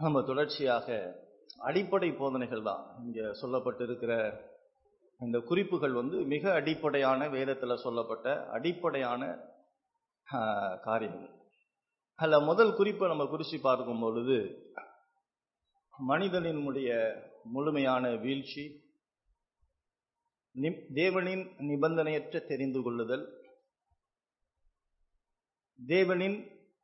நம்ம தொடர்ச்சியாக அடிப்படை போதனைகள் தான் இங்க சொல்லப்பட்டிருக்கிற இந்த குறிப்புகள் வந்து மிக அடிப்படையான வேதத்துல சொல்லப்பட்ட அடிப்படையான ஆஹ், காரியங்கள் அதுல முதல் குறிப்பை நம்ம குறிச்சு பார்க்கும் பொழுது மனிதனினுடைய முழுமையான வீழ்ச்சி நி- தேவனின் நிபந்தனையற்ற தெரிந்து கொள்ளுதல் தேவனின்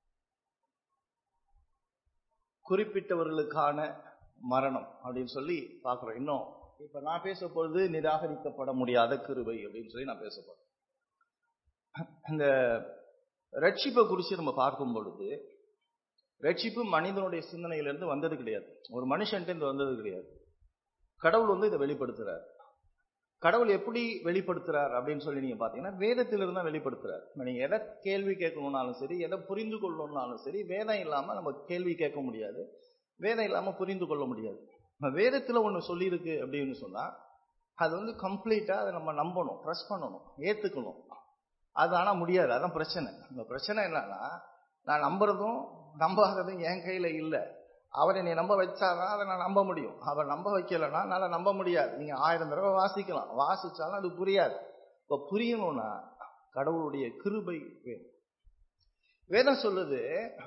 குறிப்பிட்டவர்களுக்கான மரணம் அப்படின்னு சொல்லி பார்க்கிறோம் இன்னும் இப்ப நான் பேச பொழுது நிராகரிக்கப்பட முடியாத கிருபை அப்படின்னு சொல்லி நான் பேச போறேன் இந்த ரட்சிப்பை குறித்து நம்ம பார்க்கும் பொழுது ரட்சிப்பு மனிதனுடைய சிந்தனையிலிருந்து வந்தது கிடையாது ஒரு மனுஷன்ட்டு இருந்து வந்தது கிடையாது கடவுள் வந்து இதை வெளிப்படுத்துறார் கடவுள் எப்படி வெளிப்படுத்துறார் அப்படின்னு சொல்லி நீங்க பாத்தீங்கன்னா வேதத்திலிருந்து தான் வெளிப்படுத்துறார் இப்ப நீங்க எதை கேள்வி கேட்கணும்னாலும் சரி எதை புரிந்து கொள்ளணும்னாலும் சரி வேதம் இல்லாம நம்ம கேள்வி கேட்க முடியாது வேதம் இல்லாம புரிந்து கொள்ள முடியாது நம்ம வேதத்துல ஒண்ணு சொல்லியிருக்கு அப்படின்னு சொன்னா அது வந்து கம்ப்ளீட்டா அதை நம்ம நம்பணும் ட்ரஸ்ட் பண்ணணும் ஏத்துக்கணும் அது ஆனா முடியாது அதான் பிரச்சனை இந்த பிரச்சனை என்னன்னா நான் நம்புறதும் நம்பாததும் என் கையில இல்ல அவர் என்னை நம்ப வச்சாதான் அதை நான் நம்ப முடியும் அவர் நம்ப வைக்கலைன்னா என்னால நம்ப முடியாது நீங்க ஆயிரம் தடவை வாசிக்கலாம் வாசிச்சாலும் அது புரியாது இப்ப புரியணும்னா கடவுளுடைய கிருபை வேணும் வேதம் சொல்லுது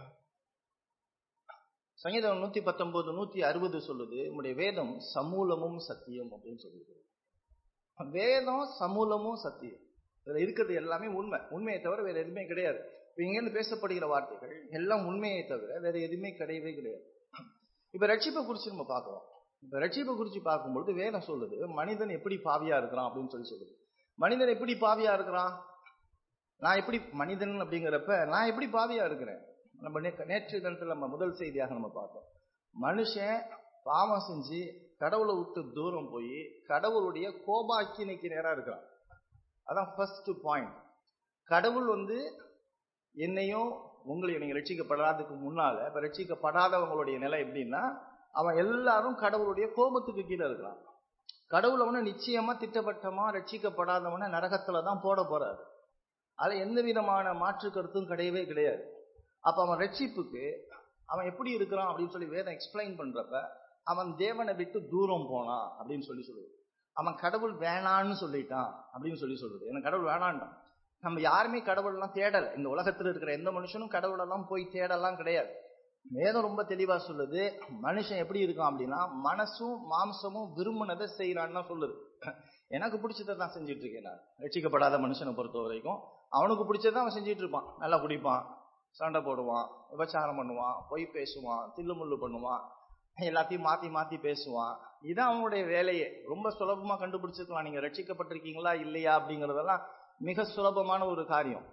சங்கீதம் நூத்தி பத்தொன்பது நூத்தி அறுபது சொல்லுது நம்முடைய வேதம் சமூலமும் சத்தியம் அப்படின்னு சொல்லுது வேதம் சமூலமும் சத்தியம் இதுல இருக்கிறது எல்லாமே உண்மை உண்மையை தவிர வேற எதுவுமே கிடையாது இப்ப இங்கிருந்து பேசப்படுகிற வார்த்தைகள் எல்லாம் உண்மையை தவிர வேற எதுவுமே கிடையவே கிடையாது இப்ப ரட்சிப்பை குறிச்சு நம்ம பார்க்கிறோம் இப்ப ரட்சிப்பை குறிச்சு பார்க்கும்பொழுது வேதம் சொல்லுது மனிதன் எப்படி பாவியா இருக்கிறான் அப்படின்னு சொல்லி சொல்லுது மனிதன் எப்படி பாவியா இருக்கிறான் நான் எப்படி மனிதன் அப்படிங்கிறப்ப நான் எப்படி பாவியா இருக்கிறேன் நம்ம நே- நேற்று தினத்துல நம்ம முதல் செய்தியாக நம்ம பார்த்தோம் மனுஷன் பாவம் செஞ்சு கடவுளை விட்டு தூரம் போய் கடவுளுடைய கோபாக்கினைக்கு நேரா இருக்கிறான் அதான் ஃபர்ஸ்ட் பாயிண்ட் கடவுள் வந்து என்னையும் உங்களையும் நீங்க ரட்சிக்கப்படாததுக்கு முன்னால இப்ப ரட்சிக்கப்படாதவங்களுடைய நிலை எப்படின்னா அவன் எல்லாரும் கடவுளுடைய கோபத்துக்கு கீழே இருக்கிறான் கடவுள் அவனை நிச்சயமா திட்டவட்டமா ரட்சிக்கப்படாதவன நரகத்துல தான் போட போறாரு அதுல எந்த விதமான மாற்று கருத்தும் கிடையவே கிடையாது அப்ப அவன் ரட்சிப்புக்கு அவன் எப்படி இருக்கிறான் அப்படின்னு சொல்லி வேதம் எக்ஸ்பிளைன் பண்றப்ப அவன் தேவனை விட்டு தூரம் போனான் அப்படின்னு சொல்லி சொல்லுது அவன் கடவுள் வேணான்னு சொல்லிட்டான் அப்படின்னு சொல்லி சொல்லுது எனக்கு கடவுள் வேணான்டான் நம்ம யாருமே கடவுள்லாம் தேடல இந்த உலகத்துல இருக்கிற எந்த மனுஷனும் கடவுளெல்லாம் போய் தேடலாம் கிடையாது வேதம் ரொம்ப தெளிவா சொல்லுது மனுஷன் எப்படி இருக்கான் அப்படின்னா மனசும் மாம்சமும் விரும்பினதை செய்யறான்னு தான் சொல்லுது எனக்கு பிடிச்சதை தான் செஞ்சுட்டு இருக்கேன் நான் ரட்சிக்கப்படாத மனுஷனை பொறுத்த வரைக்கும் அவனுக்கு பிடிச்சதை அவன் செஞ்சுட்டு இருப்பான் நல்லா குடிப்பான் சண்டை போடுவான் விபச்சாரம் பண்ணுவான் பொய் பேசுவான் தில்லுமுள்ளு பண்ணுவான் எல்லாத்தையும் மாத்தி மாத்தி பேசுவான் இதான் அவனுடைய வேலையே ரொம்ப சுலபமா கண்டுபிடிச்சிருக்கலாம் நீங்க ரட்சிக்கப்பட்டிருக்கீங்களா இல்லையா அப்படிங்கறதெல்லாம் மிக சுலபமான ஒரு காரியம்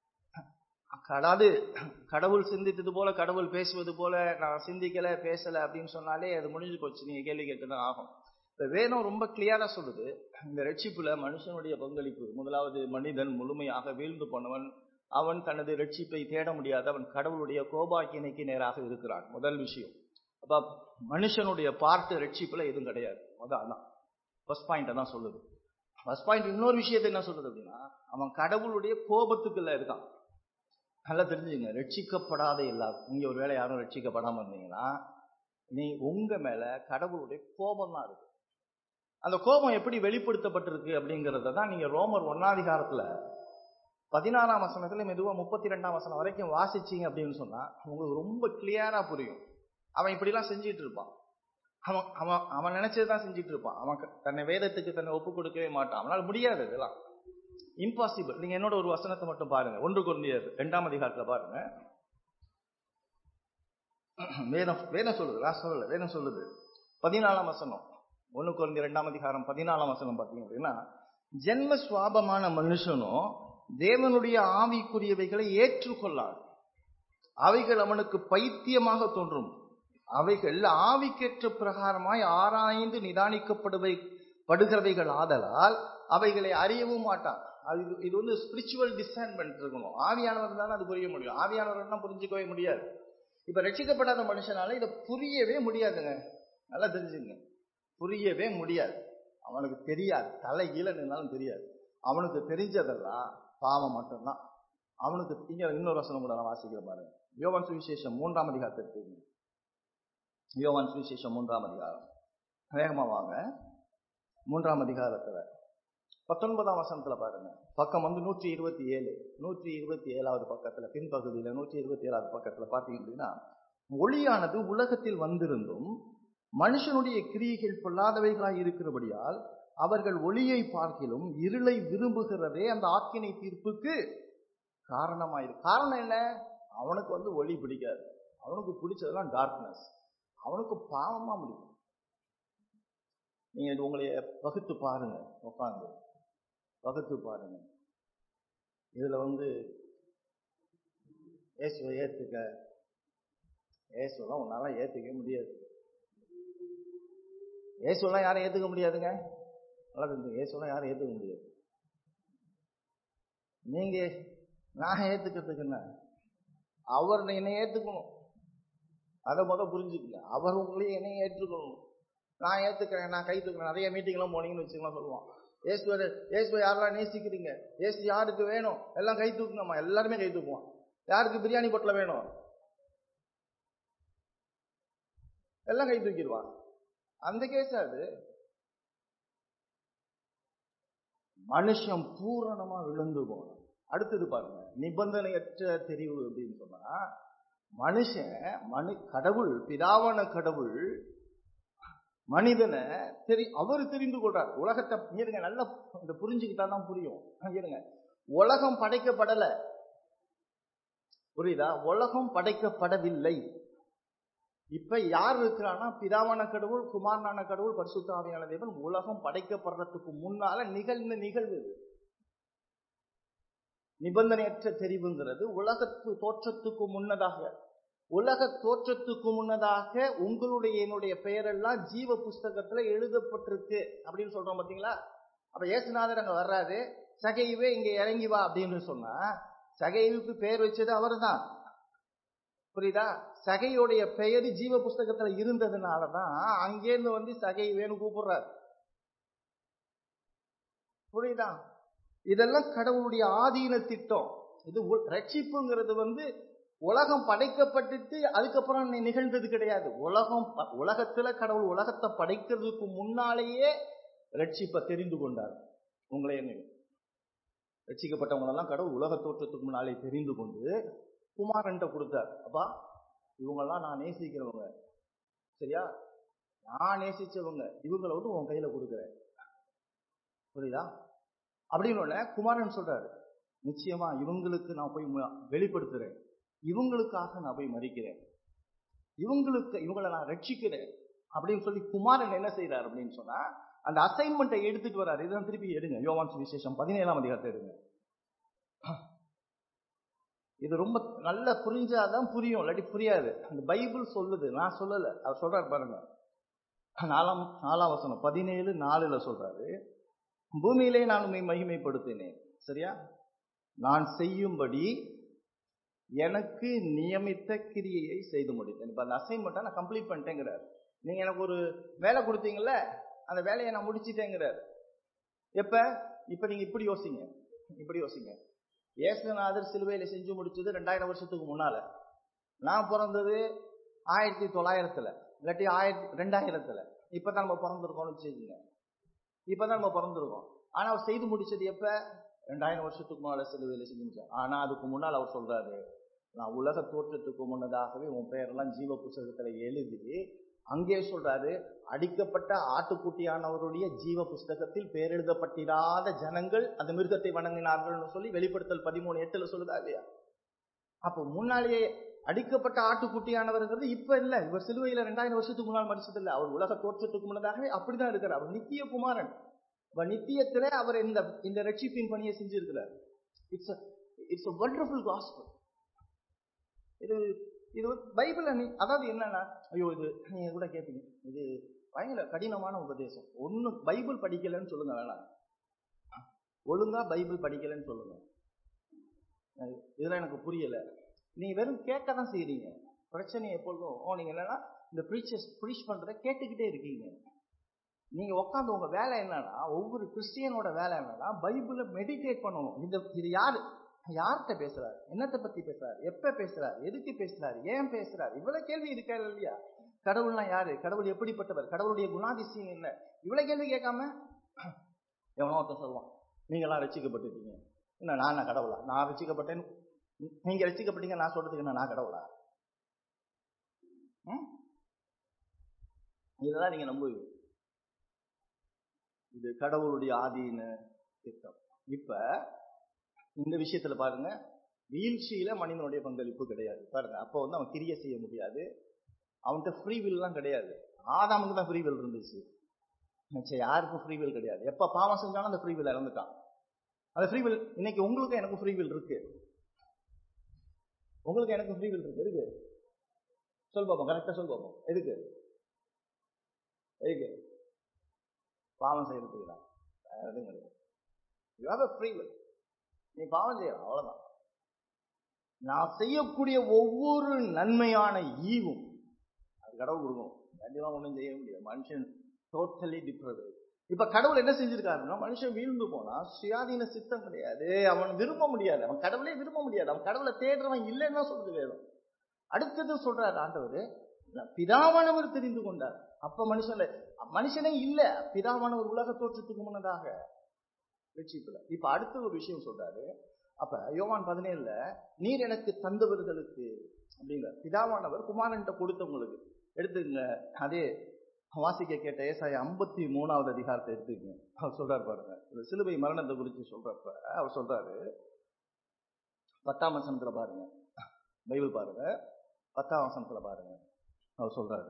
அதாவது கடவுள் சிந்தித்தது போல கடவுள் பேசுவது போல நான் சிந்திக்கல பேசல அப்படின்னு சொன்னாலே அது முடிஞ்சு போச்சு நீங்க கேள்வி கேட்டுதான் ஆகும் இந்த வேதம் ரொம்ப கிளியரா சொல்லுது இந்த ரட்சிப்புல மனுஷனுடைய பங்களிப்பு முதலாவது மனிதன் முழுமையாக வீழ்ந்து போனவன் அவன் தனது ரட்சிப்பை தேட முடியாத அவன் கடவுளுடைய கோபாக்கினைக்கு நேராக இருக்கிறான் முதல் விஷயம் அப்ப மனுஷனுடைய பார்ட்டு ரட்சிப்புல எதுவும் கிடையாது முதல் அதான் ஃபர்ஸ்ட் பாயிண்ட் தான் சொல்லுது ஃபர்ஸ்ட் பாயிண்ட் இன்னொரு விஷயத்தை என்ன சொல்லுது அப்படின்னா அவன் கடவுளுடைய கோபத்துக்குள்ள இருக்கான் நல்லா தெரிஞ்சுங்க ரட்சிக்கப்படாத எல்லாரும் இங்க ஒரு வேளை யாரும் ரட்சிக்கப்படாம இருந்தீங்கன்னா நீ உங்க மேல கடவுளுடைய கோபம் தான் இருக்கு அந்த கோபம் எப்படி வெளிப்படுத்தப்பட்டிருக்கு அப்படிங்கறத தான் நீங்க ரோமர் ஒன்னாதிகாரத்துல பதினாறாம் வசனத்துல மெதுவா முப்பத்தி ரெண்டாம் வசனம் வரைக்கும் வாசிச்சீங்க அப்படின்னு சொன்னா உங்களுக்கு ரொம்ப கிளியரா புரியும் அவன் இப்படிலாம் செஞ்சிட்டு இருப்பான் அவன் அவன் அவன் நினைச்சதுதான் செஞ்சுட்டு இருப்பான் அவன் க- தன்னை வேதத்துக்கு தன்னை ஒப்பு கொடுக்கவே மாட்டான் அவனால முடியாது இதெல்லாம் இம்பாசிபிள் நீங்க என்னோட ஒரு வசனத்தை மட்டும் பாருங்க ஒன்று குருந்தியர் இரண்டாம் அதிகாரத்துல பாருங்க வேதம் வேதம் சொல்லுது நான் சொல்லல வேதம் சொல்லுது பதினாலாம் வசனம் ஒன்று குருந்திய இரண்டாம் அதிகாரம் பதினாலாம் வசனம் பார்த்தீங்க அப்படின்னா ஜென்ம சுவாபமான மனுஷனும் தேவனுடைய ஆவிக்குரியவைகளை ஏற்றுக்கொள்ளாது அவைகள் அவனுக்கு பைத்தியமாக தோன்றும் அவைகள் ஆவிக்கேற்ற பிரகாரமாய் ஆராய்ந்து நிதானிக்கப்படுவை படுகிறவைகள் ஆதலால் அவைகளை அறியவும் மாட்டான் அது இது- இது வந்து ஸ்பிரிச்சுவல் டிசைன்மெண்ட் இருக்கணும் ஆவியானவர் தான் அது புரிய முடியும் ஆவியானவர் தான் புரிஞ்சுக்கவே முடியாது இப்ப ரட்சிக்கப்படாத மனுஷனால இதை புரியவே முடியாதுங்க நல்லா தெரிஞ்சுங்க புரியவே முடியாது அவனுக்கு தெரியாது தலை கீழ நின்னாலும் தெரியாது அவனுக்கு தெரிஞ்சதெல்லாம் பாவம் மட்டும்தான் அவனுக்கு இங்க இன்னொரு வசனம் கூட நான் வாசிக்கிற பாருங்க யோவான் சுவிசேஷம் மூன்றாம் அதிகாரத்திற்கு யோவான் சுவிசேஷம் மூன்றாம் அதிகாரம் வேகமா வாங்க மூன்றாம் அதிகாரத்துல பத்தொன்பதாம் வசனத்துல பாருங்க பக்கம் வந்து நூற்றி இருபத்தி ஏழு நூற்றி இருபத்தி ஏழாவது பக்கத்துல பின்பகுதியில நூற்றி இருபத்தி ஏழாவது பக்கத்துல பாத்தீங்க அப்படின்னா ஒளியானது உலகத்தில் வந்திருந்தும் மனுஷனுடைய கிரியைகள் பொல்லாதவைகளாய் இருக்கிறபடியால் அவர்கள் ஒளியை பார்க்கிலும் இருளை விரும்புகிறதே அந்த ஆக்கினை தீர்ப்புக்கு காரணமாயிரு காரணம் என்ன அவனுக்கு வந்து ஒளி பிடிக்காது அவனுக்கு பிடிச்சதெல்லாம் டார்க்னஸ் அவனுக்கு பாவமா முடியும் நீங்க இது உங்களைய வகுத்து பாருங்க உட்காந்து வகுத்து பாருங்க இதுல வந்து இயேசுவை ஏத்துக்க இயேசுலாம் உன்னால ஏத்துக்க முடியாது இயேசுலாம் யாரும் ஏத்துக்க முடியாதுங்க நல்லா தெரிஞ்சு இயேசுலாம் யாரும் ஏத்துக்க முடியாது நீங்க நான் ஏத்துக்கிறதுக்கு என்ன அவர் என்னை ஏத்துக்கணும் அதை முத புரிஞ்சுக்கங்க அவர் உங்களையும் என்னையும் ஏற்றுக்கணும் நான் ஏத்துக்கிறேன் நான் கை தூக்குறேன் நிறைய மீட்டிங்லாம் போனீங்கன்னு வச்சுக்கலாம் சொல்லுவான் ஏசுவர் ஏசுவை யாரெல்லாம் நேசிக்கிறீங்க ஏசு யாருக்கு வேணும் எல்லாம் கை தூக்குங்கம்மா எல்லாருமே கை தூக்குவான் யாருக்கு பிரியாணி பொட்டில் வேணும் எல்லாம் கை தூக்கிடுவான் அந்த கேஸ் அது மனுஷன் பூரணமா விழுந்து போகணும் அடுத்தது பாருங்க நிபந்தனையற்ற தெரிவு அப்படின்னு சொன்னா மனுஷன் மனு கடவுள் பிதாவான கடவுள் மனிதனை தெரி அவர் தெரிந்து கொள்றார் உலகத்தை இருங்க நல்லா இந்த புரிஞ்சுக்கிட்டா தான் புரியும் இருங்க உலகம் படைக்கப்படல புரியுதா உலகம் படைக்கப்படவில்லை இப்ப யார் இருக்கிறான்னா பிதாவான கடவுள் குமாரனான கடவுள் பரிசுத்தாவியான தேவன் உலகம் படைக்கப்படுறதுக்கு முன்னால நிகழ்ந்த நிகழ்வு நிபந்தனையற்ற தெரிவுங்கிறது உலகத்து தோற்றத்துக்கு முன்னதாக உலக தோற்றத்துக்கு முன்னதாக உங்களுடைய என்னுடைய பெயரெல்லாம் ஜீவ புஸ்தகத்துல எழுதப்பட்டிருக்கு அப்படின்னு சொல்றோம் பாத்தீங்களா அப்ப ஏசுநாதர் அங்க வர்றாரு சகைவே இங்க இறங்கி வா அப்படின்னு சொன்னா சகைவுக்கு பெயர் வச்சது அவர் தான் புரியுதா சகையுடைய பெயர் ஜீவ புஸ்தகத்துல இருந்ததுனாலதான் அங்கேருந்து வந்து சகைவேன்னு கூப்பிடுறாரு புரியுதா இதெல்லாம் கடவுளுடைய ஆதீன திட்டம் இது ரட்சிப்புங்கிறது வந்து உலகம் படைக்கப்பட்டுட்டு அதுக்கப்புறம் நிகழ்ந்தது கிடையாது உலகம் உலகத்துல கடவுள் உலகத்தை படைக்கிறதுக்கு முன்னாலேயே ரட்சிப்பை தெரிந்து கொண்டார் உங்களை என்ன ரட்சிக்கப்பட்டவங்களெல்லாம் கடவுள் உலக தோற்றத்துக்கு முன்னாலே தெரிந்து கொண்டு குமாரன்ட்ட கொடுத்தார் அப்பா இவங்கெல்லாம் நான் நேசிக்கிறவங்க சரியா நான் நேசிச்சவங்க இவங்களை வந்து உன் கையில கொடுக்குறேன் புரியுதா அப்படின்னு குமாரன் சொல்றாரு நிச்சயமா இவங்களுக்கு நான் போய் வெளிப்படுத்துறேன் இவங்களுக்காக நான் போய் மறிக்கிறேன் இவங்களுக்கு இவங்களை நான் ரட்சிக்கிறேன் அப்படின்னு சொல்லி குமாரன் என்ன செய்யறாரு அப்படின்னு சொன்னா அந்த அசைன்மெண்ட்டை எடுத்துட்டு வர்றாரு இதுதான் திருப்பி எடுங்க யோவான் விசேஷம் பதினேழாம் அதிகாரத்தை எடுங்க இது ரொம்ப நல்ல புரிஞ்சாதான் புரியும் இல்லாட்டி புரியாது அந்த பைபிள் சொல்லுது நான் சொல்லல அவர் சொல்றாரு பாருங்க நாலாம் நாலாம் வசனம் பதினேழு நாலுல சொல்றாரு பூமியிலே நான் உண்மை மகிமைப்படுத்தினேன் சரியா நான் செய்யும்படி எனக்கு நியமித்த கிரியையை செய்து முடித்தேன் இப்ப அந்த அசைன்மெண்ட்டை நான் கம்ப்ளீட் பண்ணிட்டேங்கிறார் நீங்க எனக்கு ஒரு வேலை கொடுத்தீங்கல்ல அந்த வேலையை நான் முடிச்சிட்டேங்கிறார் எப்ப இப்ப நீங்க இப்படி யோசிங்க இப்படி யோசிங்க ஏசுநாதர் சிலுவையில செஞ்சு முடிச்சது ரெண்டாயிரம் வருஷத்துக்கு முன்னால நான் பிறந்தது ஆயிரத்தி தொள்ளாயிரத்துல இல்லாட்டி ஆயிரத்தி ரெண்டாயிரத்துல இப்பதான் நம்ம பிறந்திருக்கோம்னு வச்சுக்கோங்க இப்பதான் நம்ம பிறந்திருக்கோம் ஆனா அவர் செய்து முடிச்சது எப்ப ரெண்டாயிரம் வருஷத்துக்கு முன்னால சிலுவையில செஞ்சு முடிச்சார் ஆனா அதுக்கு முன்னால் அவர் சொல்றாரு நான் உலக தோற்றத்துக்கு முன்னதாகவே உன் பெயரெல்லாம் ஜீவ புஸ்தகத்துல எழுதி அங்கே சொல்றாரு அடிக்கப்பட்ட ஆட்டுக்குட்டியானவருடைய ஜீவ புஸ்தகத்தில் பேரெழுதப்பட்டிராத ஜனங்கள் அந்த மிருகத்தை வணங்கினார்கள்னு சொல்லி வெளிப்படுத்தல் பதிமூணு எட்டுல சொல்லுதா இல்லையா அப்போ முன்னாலேயே அடிக்கப்பட்ட ஆட்டுக்குட்டியானவர்ங்கிறது இப்ப இல்ல இவர் சிலுவையில ரெண்டாயிரம் வருஷத்துக்கு முன்னால் மடிச்சது இல்ல அவர் உலக தோற்றத்துக்கு முன்னதாகவே அப்படிதான் இருக்கிறார் அவர் நித்திய குமாரன் நித்தியத்துல அவர் இந்த இந்த ரட்சிப்பின் பணியை செஞ்சிருக்கிறார் it's it's a wonderful gospel இது இது பைபிள் நீ அதாவது என்னன்னா ஐயோ இது நீங்க கூட கேட்பீங்க இது பயங்கர கடினமான உபதேசம் ஒண்ணு பைபிள் படிக்கலன்னு சொல்லுங்க வேணாம் ஒழுங்கா பைபிள் படிக்கலன்னு சொல்லுங்க இதெல்லாம் எனக்கு புரியல நீங்க வெறும் கேட்க தான் செய்றீங்க பிரச்சனை எப்பொழுதும் ஓ நீங்க என்னன்னா இந்த ப்ரீச்சர்ஸ் ப்ரீச் பண்றதை கேட்டுக்கிட்டே இருக்கீங்க நீங்க உட்காந்து உங்க வேலை என்னன்னா ஒவ்வொரு கிறிஸ்டியனோட வேலை என்னன்னா பைபிளை மெடிடேட் பண்ணணும் இந்த இது யாரு யார்கிட்ட பேசுறாரு என்னத்தை பத்தி பேசுறாரு எப்ப பேசுறாரு எதுக்கு பேசுறாரு ஏன் பேசுறாரு இவ்வளவு கேள்வி இருக்கா இல்லையா கடவுள்னா யாரு கடவுள் எப்படிப்பட்டவர் கடவுளுடைய குணாதிசயம் என்ன இவ்வளவு கேள்வி கேட்காம எவனோ ஒருத்தன் சொல்லுவான் நீங்களாம் ரசிக்கப்பட்டுட்டீங்க என்ன நான் என்ன கடவுளா நான் ரசிக்கப்பட்டேன் நீங்க ரசிக்கப்பட்டீங்க நான் சொல்றதுக்கு என்ன நான் கடவுளா ம்? இதெல்லாம் நீங்க நம்புவீங்க இது கடவுளுடைய ஆதீன திட்டம் இப்ப இந்த விஷயத்துல பாருங்க வீழ்ச்சியில மனிதனுடைய பங்களிப்பு கிடையாது பாருங்க அப்போ வந்து அவன் கிரிய செய்ய முடியாது அவன்கிட்ட ஃப்ரீ எல்லாம் கிடையாது ஆதாமுக்கு தான் ஃப்ரீ வில் இருந்துச்சு மிச்சம் யாருக்கும் ஃப்ரீ வில் கிடையாது எப்ப பாவம் செஞ்சாலும் அந்த ஃப்ரீ வில் இறந்துட்டான் அந்த ஃப்ரீ வில் இன்னைக்கு உங்களுக்கும் எனக்கும் ஃப்ரீ வில் இருக்கு உங்களுக்கு எனக்கு ஃப்ரீ வில் இருக்கு எதுக்கு சொல் பாப்போம் கரெக்டா சொல் பாப்போம் எதுக்கு எதுக்கு பாவம் செய்யறதுக்கு தான் வேற எதுவும் கிடையாது யூ ஹாவ் ஃப்ரீ வில் நீ பாவம் செய்யலாம் அவ்வளவுதான் நான் செய்யக்கூடிய ஒவ்வொரு நன்மையான ஈவும் அது கடவுள் கொடுக்கும் கண்டிப்பா ஒன்றும் செய்ய முடியாது மனுஷன் டோட்டலி டிஃப்ரெண்ட் இப்ப கடவுள் என்ன செஞ்சிருக்காருன்னா மனுஷன் வீழ்ந்து போனா சுயாதீன சித்தம் கிடையாது அவன் விரும்ப முடியாது அவன் கடவுளே விரும்ப முடியாது அவன் கடவுளை தேடுறவன் இல்லைன்னு தான் சொல்றது வேதம் அடுத்தது சொல்றாரு ஆண்டவர் பிதாவானவர் தெரிந்து கொண்டார் அப்ப மனுஷன் மனுஷனே இல்ல பிதாவானவர் உலக தோற்றத்துக்கு முன்னதாக ரட்சிப்புல இப்ப அடுத்த ஒரு விஷயம் சொல்றாரு அப்ப யோவான் பதினேழுல நீர் எனக்கு தந்தவர்களுக்கு அப்படிங்கிற பிதாவானவர் குமாரன்ட்ட கொடுத்தவங்களுக்கு எடுத்துங்க அதே வாசிக்க கேட்ட ஏசாய ஐம்பத்தி மூணாவது அதிகாரத்தை எடுத்துக்கங்க அவர் சொல்றாரு பாருங்க இந்த சிலுவை மரணத்தை குறித்து சொல்றப்ப அவர் சொல்றாரு பத்தாம் வசனத்துல பாருங்க பைபிள் பாருங்க பத்தாம் வசனத்துல பாருங்க அவர் சொல்றாரு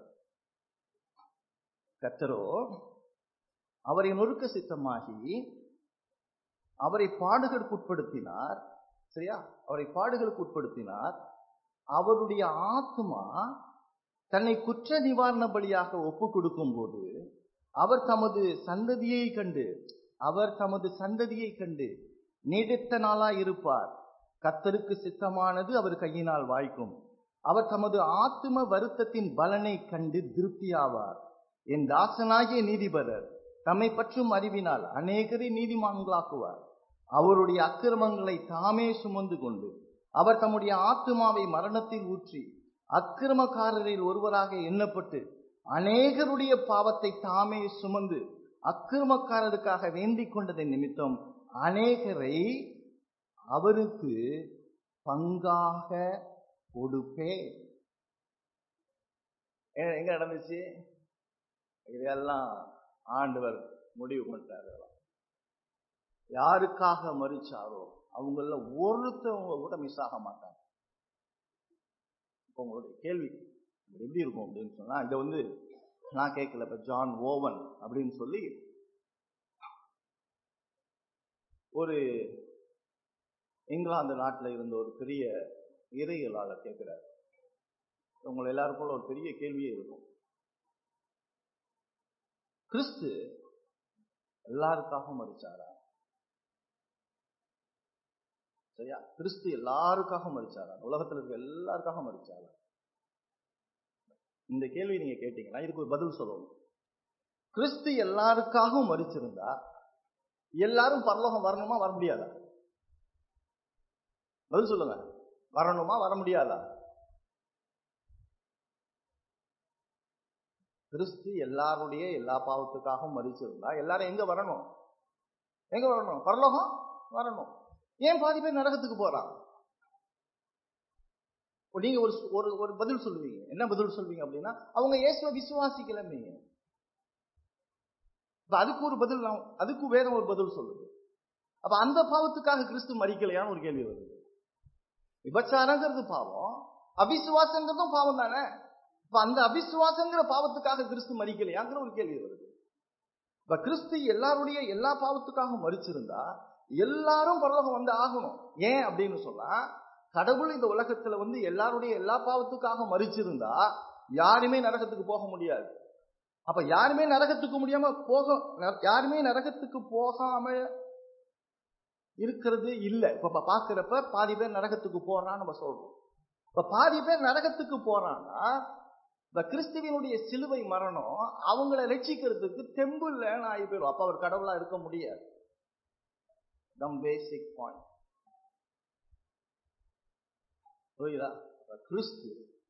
கத்தரோ அவரை நொறுக்க சித்தமாகி அவரை பாடுகளுக்கு உட்படுத்தினார் சரியா அவரை பாடுகளுக்கு உட்படுத்தினார் அவருடைய ஆத்மா தன்னை குற்ற நிவாரண பலியாக ஒப்பு கொடுக்கும் போது அவர் தமது சந்ததியை கண்டு அவர் தமது சந்ததியை கண்டு நீடித்த நாளாய் இருப்பார் கத்தருக்கு சித்தமானது அவர் கையினால் வாய்க்கும் அவர் தமது ஆத்தும வருத்தத்தின் பலனை கண்டு திருப்தியாவார் என் தாசனாகிய நீதிபரர் தம்மை பற்றும் அறிவினால் அநேகரை நீதிமான்களாக்குவார் அவருடைய அக்கிரமங்களை தாமே சுமந்து கொண்டு அவர் தம்முடைய ஆத்துமாவை மரணத்தில் ஊற்றி அக்கிரமக்காரரில் ஒருவராக எண்ணப்பட்டு அநேகருடைய பாவத்தை தாமே சுமந்து அக்கிரமக்காரருக்காக வேண்டிக் கொண்டதன் நிமித்தம் அநேகரை அவருக்கு பங்காக கொடுப்பே எங்க நடந்துச்சு இதெல்லாம் ஆண்டவர் முடிவு பண்ணிட்டாரு யாருக்காக மறிச்சாரோ அவங்கள ஒருத்தவங்க கூட மிஸ் ஆக மாட்டாங்க இப்போ உங்களுடைய கேள்வி எப்படி இருக்கும் அப்படின்னு சொன்னா இதை வந்து நான் கேட்கல இப்ப ஜான் ஓவன் அப்படின்னு சொல்லி ஒரு இங்கிலாந்து நாட்டில் இருந்த ஒரு பெரிய இறையலாளர் கேட்கிறார் உங்களை எல்லாருக்குள்ள ஒரு பெரிய கேள்வியே இருக்கும் கிறிஸ்து எல்லாருக்காகவும் மறிச்சாரா சரியா கிறிஸ்து எல்லாருக்காகவும் மறிச்சாரா உலகத்துல இருக்க எல்லாருக்காகவும் மறிச்சாரா இந்த கேள்வி நீங்க கேட்டீங்கன்னா இதுக்கு ஒரு பதில் சொல்லணும் கிறிஸ்து எல்லாருக்காகவும் மறிச்சிருந்தா எல்லாரும் பரலோகம் வரணுமா வர முடியாதா பதில் சொல்லுங்க வரணுமா வர முடியாதா கிறிஸ்து எல்லாருடைய எல்லா பாவத்துக்காகவும் மறிச்சிருந்தா எல்லாரும் எங்க வரணும் எங்க வரணும் பரலோகம் வரணும் ஏன் பாதி பேர் நரகத்துக்கு போறான் நீங்க ஒரு ஒரு ஒரு பதில் சொல்லுவீங்க என்ன பதில் சொல்வீங்க அப்படின்னா அவங்க இயேசுவை விசுவாசிக்கலன்னீங்க இப்ப அதுக்கு ஒரு பதில் அதுக்கு வேற ஒரு பதில் சொல்லுது அப்ப அந்த பாவத்துக்காக கிறிஸ்து மறிக்கலையான்னு ஒரு கேள்வி வருது விபச்சாரங்கிறது பாவம் அவிசுவாசங்கிறதும் பாவம் தானே இப்ப அந்த அவிசுவாசங்கிற பாவத்துக்காக கிறிஸ்து மறிக்கலையாங்கிற ஒரு கேள்வி வருது இப்ப கிறிஸ்து எல்லாருடைய எல்லா பாவத்துக்காக மறிச்சிருந்தா எல்லாரும் பரலோகம் வந்து ஆகணும் ஏன் அப்படின்னு சொன்னா கடவுள் இந்த உலகத்துல வந்து எல்லாருடைய எல்லா பாவத்துக்காக மறிச்சிருந்தா யாருமே நரகத்துக்கு போக முடியாது அப்ப யாருமே நரகத்துக்கு முடியாம போக யாருமே நரகத்துக்கு போகாம இருக்கிறது இல்லை இப்ப பாக்குறப்ப பாதி பேர் நரகத்துக்கு போறான்னு நம்ம சொல்றோம் இப்ப பாதி பேர் நரகத்துக்கு போறான்னா இந்த கிறிஸ்துவனுடைய சிலுவை மரணம் அவங்கள ரட்சிக்கிறதுக்கு தெம்பு இல்லைன்னு ஆகி போயிடும் அப்ப அவர் கடவுளா இருக்க முடியாது தம் பேசிக் பாயிண்ட் புரியுதா கிறிஸ்து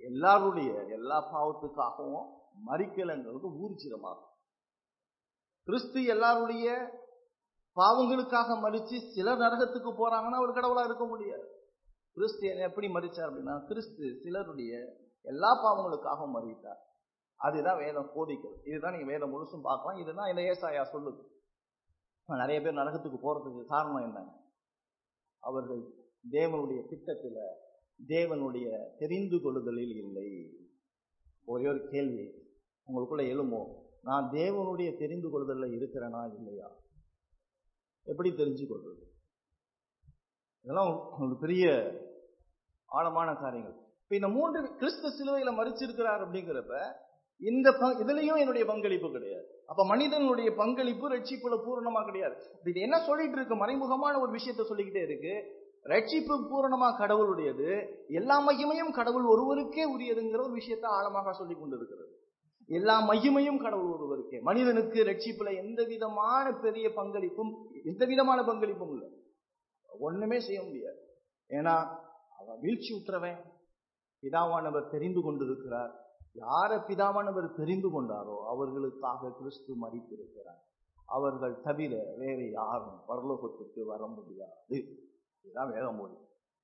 எல்லாருடைய எல்லா பாவத்துக்காகவும் மறிக்கலங்கிறது ஊர்ஜிதமாகும் கிறிஸ்து எல்லாருடைய பாவங்களுக்காக மறிச்சு சிலர் நரகத்துக்கு போறாங்கன்னா அவர் கடவுளா இருக்க முடியாது கிறிஸ்து எப்படி மறிச்சார் அப்படின்னா கிறிஸ்து சிலருடைய எல்லா பாவங்களுக்காக மறித்தார் அதுதான் வேதம் போதிக்கிறது இதுதான் நீங்க வேதம் முழுசும் பார்க்கலாம் இதுதான் இந்த ஏசாயா சொல்லுது நிறைய பேர் நரகத்துக்கு போறதுக்கு காரணம் என்ன அவர்கள் தேவனுடைய திட்டத்துல தேவனுடைய தெரிந்து கொள்ளுதலில் இல்லை ஒரே ஒரு கேள்வி உங்களுக்குள்ள எழுமோ நான் தேவனுடைய தெரிந்து கொள்ளுதல்ல இருக்கிறேனா இல்லையா எப்படி தெரிஞ்சு கொள்வது இதெல்லாம் ஒரு பெரிய ஆழமான காரியங்கள் இப்ப இந்த மூன்று கிறிஸ்து சிலுவையில மறிச்சிருக்கிறார் அப்படிங்கிறப்ப இந்த இதுலயும் என்னுடைய பங்களிப்பு கிடையாது அப்ப மனிதனுடைய பங்களிப்பு ரட்சிப்புல பூரணமா கிடையாது இது என்ன சொல்லிட்டு இருக்கு மறைமுகமான ஒரு விஷயத்த சொல்லிக்கிட்டே இருக்கு ரட்சிப்பு பூரணமா கடவுளுடையது எல்லா மகிமையும் கடவுள் ஒருவருக்கே உரியதுங்கிற ஒரு விஷயத்த ஆழமாக சொல்லி கொண்டிருக்கிறது எல்லா மகிமையும் கடவுள் ஒருவருக்கே மனிதனுக்கு ரட்சிப்புல எந்த விதமான பெரிய பங்களிப்பும் எந்த விதமான பங்களிப்பும் இல்லை ஒண்ணுமே செய்ய முடியாது ஏன்னா அவன் வீழ்ச்சி உற்றவன் பிதாவானவர் தெரிந்து கொண்டிருக்கிறார் யார பிதாவானவர் தெரிந்து கொண்டாரோ அவர்களுக்காக கிறிஸ்து மறித்திருக்கிறார் அவர்கள் தவிர வேறு யாரும் பரலோகத்துக்கு வர முடியாது இதுதான் வேதமொழி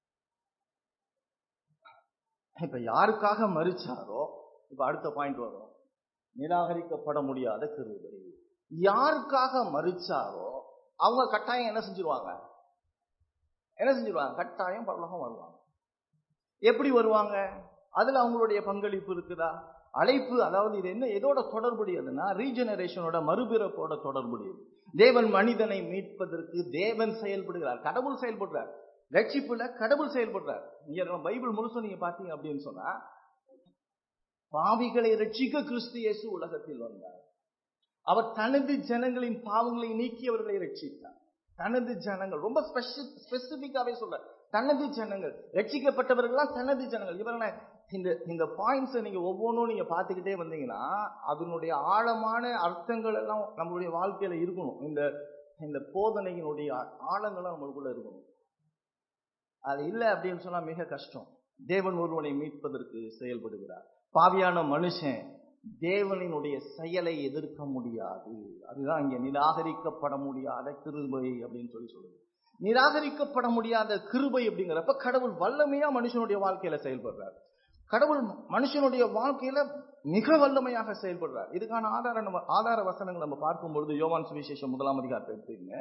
இப்ப யாருக்காக மறிச்சாரோ இப்ப அடுத்த பாயிண்ட் வரும் நிராகரிக்கப்பட முடியாத கிருபை யாருக்காக மறிச்சாரோ அவங்க கட்டாயம் என்ன செஞ்சிருவாங்க என்ன செஞ்சிருவாங்க கட்டாயம் பரலோகம் வருவாங்க எப்படி வருவாங்க அதுல அவங்களுடைய பங்களிப்பு இருக்குதா அழைப்பு அதாவது இது என்ன எதோட தொடர்புடையதுன்னா ரீஜெனரேஷனோட மறுபிறப்போட தொடர்புடையது தேவன் மனிதனை மீட்பதற்கு தேவன் செயல்படுகிறார் கடவுள் செயல்படுறார் ரட்சிப்புல கடவுள் செயல்படுறார் இங்க பைபிள் முழுசும் நீங்க பாத்தீங்க அப்படின்னு சொன்னா பாவிகளை ரட்சிக்க கிறிஸ்து இயேசு உலகத்தில் வந்தார் அவர் தனது ஜனங்களின் பாவங்களை நீக்கி அவர்களை ரட்சித்தார் தனது ஜனங்கள் ரொம்ப ஸ்பெசிபிக்காவே சொல்ற தனது ஜனங்கள் ரட்சிக்கப்பட்டவர்கள்லாம் தனது ஜனங்கள் இவரை இந்த இந்த பாயிண்ட்ஸை நீங்க ஒவ்வொன்றும் நீங்க பார்த்துக்கிட்டே வந்தீங்கன்னா அதனுடைய ஆழமான அர்த்தங்கள் எல்லாம் நம்மளுடைய வாழ்க்கையில இருக்கணும் இந்த இந்த போதனையினுடைய ஆழங்களும் நம்மளுக்குள்ள இருக்கணும் அது இல்லை அப்படின்னு சொன்னா மிக கஷ்டம் தேவன் ஒருவனை மீட்பதற்கு செயல்படுகிறார் பாவியான மனுஷன் தேவனினுடைய செயலை எதிர்க்க முடியாது அதுதான் இங்க நிராகரிக்கப்பட முடியாத கிருபை அப்படின்னு சொல்லி சொல்லுது நிராகரிக்கப்பட முடியாத கிருபை அப்படிங்கிறப்ப கடவுள் வல்லமையா மனுஷனுடைய வாழ்க்கையில செயல்படுறார் கடவுள் மனுஷனுடைய வாழ்க்கையில மிக வல்லமையாக செயல்படுறார் இதுக்கான ஆதார நம்ம ஆதார வசனங்கள் நம்ம பார்க்கும் பொழுது யோவான் சுவிசேஷம் முதலாம் அதிகாரத்தை எடுத்துங்க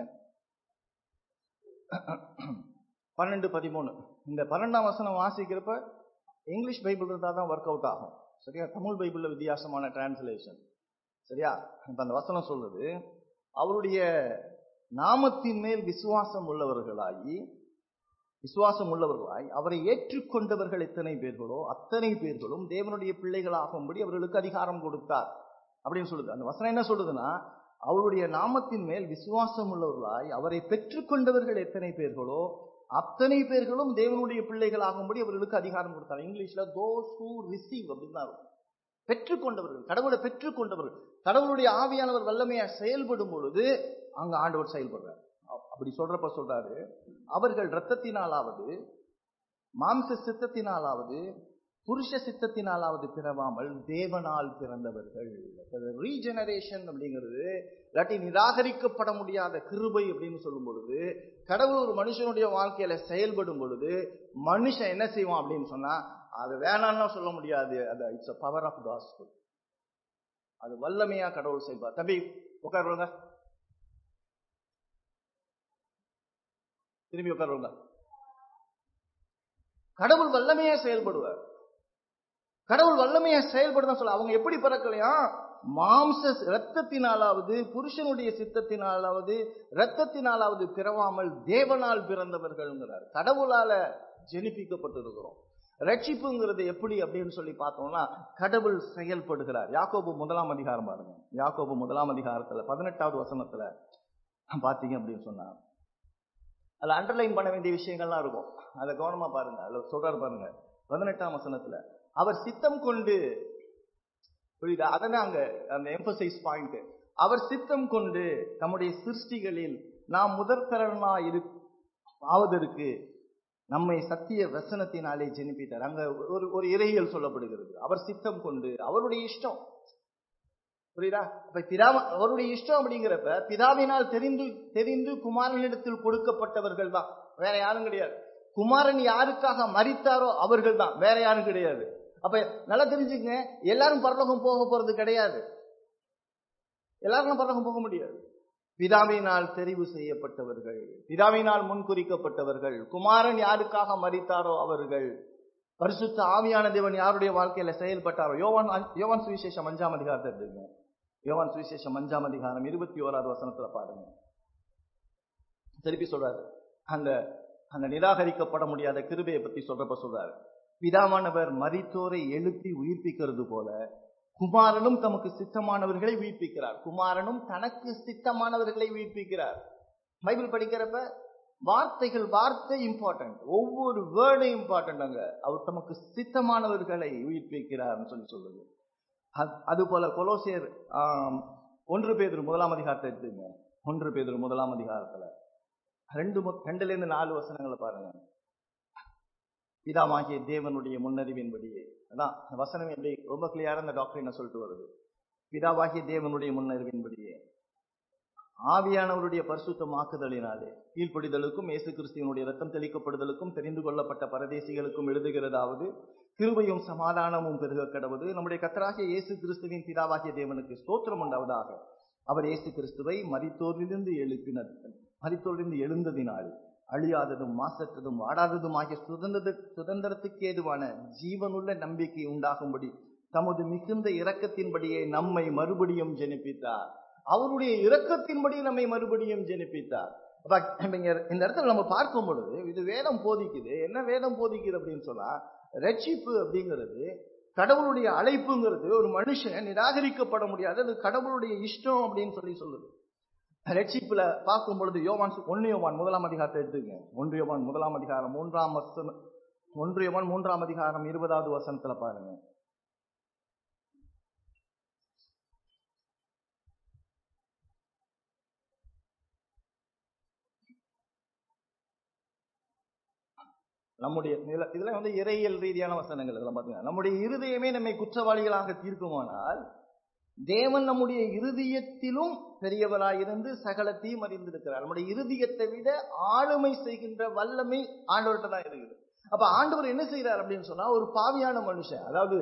பன்னெண்டு பதிமூணு இந்த பன்னெண்டாம் வசனம் வாசிக்கிறப்ப இங்கிலீஷ் பைபிள் இருந்தால் தான் ஒர்க் அவுட் ஆகும் சரியா தமிழ் பைபிளில் வித்தியாசமான டிரான்ஸ்லேஷன் சரியா இப்போ அந்த வசனம் சொல்றது அவருடைய நாமத்தின் மேல் விசுவாசம் உள்ளவர்களாகி விசுவாசம் உள்ளவர்களாய் அவரை ஏற்றுக்கொண்டவர்கள் எத்தனை பேர்களோ அத்தனை பேர்களும் தேவனுடைய பிள்ளைகளாகும்படி அவர்களுக்கு அதிகாரம் கொடுத்தார் அப்படின்னு சொல்லுது அந்த வசனம் என்ன சொல்லுதுன்னா அவருடைய நாமத்தின் மேல் விசுவாசம் உள்ளவர்களாய் அவரை பெற்றுக்கொண்டவர்கள் எத்தனை பேர்களோ அத்தனை பேர்களும் தேவனுடைய பிள்ளைகள் ஆகும்படி அவர்களுக்கு அதிகாரம் கொடுத்தார் இங்கிலீஷ்ல தோஸ் ஹூ ரிசீவ் அப்படின்னு தான் இருக்கும் பெற்றுக்கொண்டவர்கள் கடவுளை பெற்றுக்கொண்டவர்கள் கடவுளுடைய ஆவியானவர் வல்லமையா செயல்படும் பொழுது அங்க ஆண்டவர் செயல்படுறார் அப்படி சொல்றப்ப சொல்றாரு அவர்கள் ரத்தத்தினாலாவது மாம்ச சித்தத்தினாலாவது புருஷ சித்தத்தினாலாவது பிறவாமல் தேவனால் பிறந்தவர்கள் ரீஜெனரேஷன் அப்படிங்கிறது இல்லாட்டி நிராகரிக்கப்பட முடியாத கிருபை அப்படின்னு சொல்லும் பொழுது கடவுள் ஒரு மனுஷனுடைய வாழ்க்கையில செயல்படும் பொழுது மனுஷன் என்ன செய்வான் அப்படின்னு சொன்னா அது வேணாம்னு சொல்ல முடியாது அது it's a power of gospel அது வல்லமையா கடவுள் செய்வார் தம்பி உட்காருங்க திரும்பி உட்காருங்க கடவுள் வல்லமையா செயல்படுவார் கடவுள் வல்லமையா செயல்படுதான் சொல்ல அவங்க எப்படி பிறக்கலையா மாம்ச ரத்தத்தினாலாவது புருஷனுடைய சித்தத்தினாலாவது ரத்தத்தினாலாவது பிறவாமல் தேவனால் பிறந்தவர்கள்ங்கிறார் கடவுளால ஜெனிப்பிக்கப்பட்டிருக்கிறோம் ரட்சிப்புங்கிறது எப்படி அப்படின்னு சொல்லி பார்த்தோம்னா கடவுள் செயல்படுகிறார் யாக்கோபு முதலாம் அதிகாரம் பாருங்க யாக்கோபு முதலாம் அதிகாரத்துல பதினெட்டாவது வசனத்துல பாத்தீங்க அப்படின்னு சொன்னா அதுல அண்டர்லைன் பண்ண வேண்டிய விஷயங்கள்லாம் இருக்கும் அதை கவனமா பாருங்க அதுல சொல்றாரு பாருங்க பதினெட்டாம் வசனத்துல அவர் சித்தம் கொண்டு புரியுதா அதனை அங்க அந்த எம்பசைஸ் பாயிண்ட் அவர் சித்தம் கொண்டு நம்முடைய சிருஷ்டிகளில் நாம் முதற்கரனா இரு ஆவதற்கு நம்மை சத்திய வசனத்தினாலே ஜெனிப்பித்தார் அங்க ஒரு ஒரு இறையியல் சொல்லப்படுகிறது அவர் சித்தம் கொண்டு அவருடைய இஷ்டம் புரியுதா அப்ப பிதா அவருடைய இஷ்டம் அப்படிங்கிறப்ப பிதாவினால் தெரிந்து தெரிந்து குமாரனிடத்தில் கொடுக்கப்பட்டவர்கள் தான் வேற யாரும் கிடையாது குமாரன் யாருக்காக மறித்தாரோ அவர்கள் தான் வேற யாரும் கிடையாது அப்ப நல்லா தெரிஞ்சுங்க எல்லாரும் பரலோகம் போக போறது கிடையாது எல்லாரும் பரலோகம் போக முடியாது பிதாவினால் தெரிவு செய்யப்பட்டவர்கள் பிதாவினால் முன்குறிக்கப்பட்டவர்கள் குமாரன் யாருக்காக மறித்தாரோ அவர்கள் பரிசுத்த ஆவியான தேவன் யாருடைய வாழ்க்கையில செயல்பட்டாரோ யோவான் யோவான் சுவிசேஷம் அஞ்சாம் அதிகாரத்தை எடுத்துங்க யோவான் சுவிசேஷம் அஞ்சாம் அதிகாரம் இருபத்தி ஓராவது வசனத்துல பாருங்க திருப்பி சொல்றாரு அந்த அந்த நிராகரிக்கப்பட முடியாத கிருபையை பத்தி சொல்றப்ப சொல்றாரு பிதாவானவர் மரித்தோரை எழுப்பி உயிர்ப்பிக்கிறது போல குமாரனும் தமக்கு சித்தமானவர்களை உயிர்ப்பிக்கிறார் குமாரனும் தனக்கு சித்தமானவர்களை உயிர்ப்பிக்கிறார் பைபிள் படிக்கிறப்ப வார்த்தைகள் வார்த்தை இம்பார்ட்டன்ட் ஒவ்வொரு வேர்டும் இம்பார்ட்டன்ட் அங்க அவர் தமக்கு சித்தமானவர்களை உயிர்ப்பிக்கிறார்னு சொல்லி சொல்லுது அது போல கொலோசியர் ஒன்று பேதர் முதலாம் அதிகாரத்தை எடுத்துங்க ஒன்று பேதர் முதலாம் அதிகாரத்துல ரெண்டு ரெண்டுல இருந்து நாலு வசனங்களை பாருங்க பிதாமாகிய தேவனுடைய முன்னறிவின்படியே அதான் வசனம் எப்படி ரொம்ப கிளியரா இந்த டாக்டர் என்ன சொல்லிட்டு வருது பிதாவாகிய தேவனுடைய முன்னறிவின்படியே ஆவியானவருடைய பரிசுத்தமாக்குதலினாலே கீழ்ப்படிதலுக்கும் இயேசு கிறிஸ்துவனுடைய ரத்தம் தெளிக்கப்படுதலுக்கும் தெரிந்து கொள்ளப்பட்ட பரதேசிகளுக்கும் எழுதுகிறதாவது கிருபையும் சமாதானமும் பெருக கடவுது நம்முடைய கத்தராகிய இயேசு கிறிஸ்துவின் பிதாவாகிய தேவனுக்கு ஸ்தோத்திரம் உண்டாவதாக அவர் இயேசு கிறிஸ்துவை மரித்தோரிலிருந்து எழுப்பினர் மரித்தோரிலிருந்து எழுந்ததினால் அழியாததும் மாசற்றதும் வாடாததும் ஆகிய சுதந்திர சுதந்திரத்துக்கு ஏதுவான ஜீவனுள்ள நம்பிக்கை உண்டாகும்படி தமது மிகுந்த இரக்கத்தின்படியே நம்மை மறுபடியும் ஜெனிப்பித்தார் அவருடைய இரக்கத்தின்படி நம்மை மறுபடியும் ஜெனிப்பித்தார் இந்த இடத்துல நம்ம பார்க்கும் பொழுது இது வேதம் போதிக்குது என்ன வேதம் போதிக்குது அப்படின்னு சொன்னா ரட்சிப்பு அப்படிங்கிறது கடவுளுடைய அழைப்புங்கிறது ஒரு மனுஷன் நிராகரிக்கப்பட முடியாது அது கடவுளுடைய இஷ்டம் அப்படின்னு சொல்லி சொல்லுது ரட்சிப்புல பார்க்கும் பொழுது யோவான் ஒன்னு யோவான் முதலாம் அதிகாரத்தை எடுத்துங்க ஒன்று யோவான் முதலாம் அதிகாரம் மூன்றாம் வசனம் ஒன்று யோவான் மூன்றாம் அதிகாரம் இருபதாவது வசனத்துல பாருங்க நம்முடைய இதுல வந்து இறையியல் ரீதியான வசனங்கள் இதெல்லாம் பாத்தீங்கன்னா நம்முடைய இருதயமே நம்மை குற்றவாளிகளாக தீர்க்குமானால் தேவன் நம்முடைய இருதயத்திலும் பெரியவராயிருந்து சகலத்தையும் அறிந்திருக்கிறார் நம்முடைய இருதயத்தை விட ஆளுமை செய்கின்ற வல்லமை ஆண்டவர்கிட்ட தான் இருக்குது அப்ப ஆண்டவர் என்ன செய்யறார் அப்படின்னு சொன்னா ஒரு பாவியான மனுஷன் அதாவது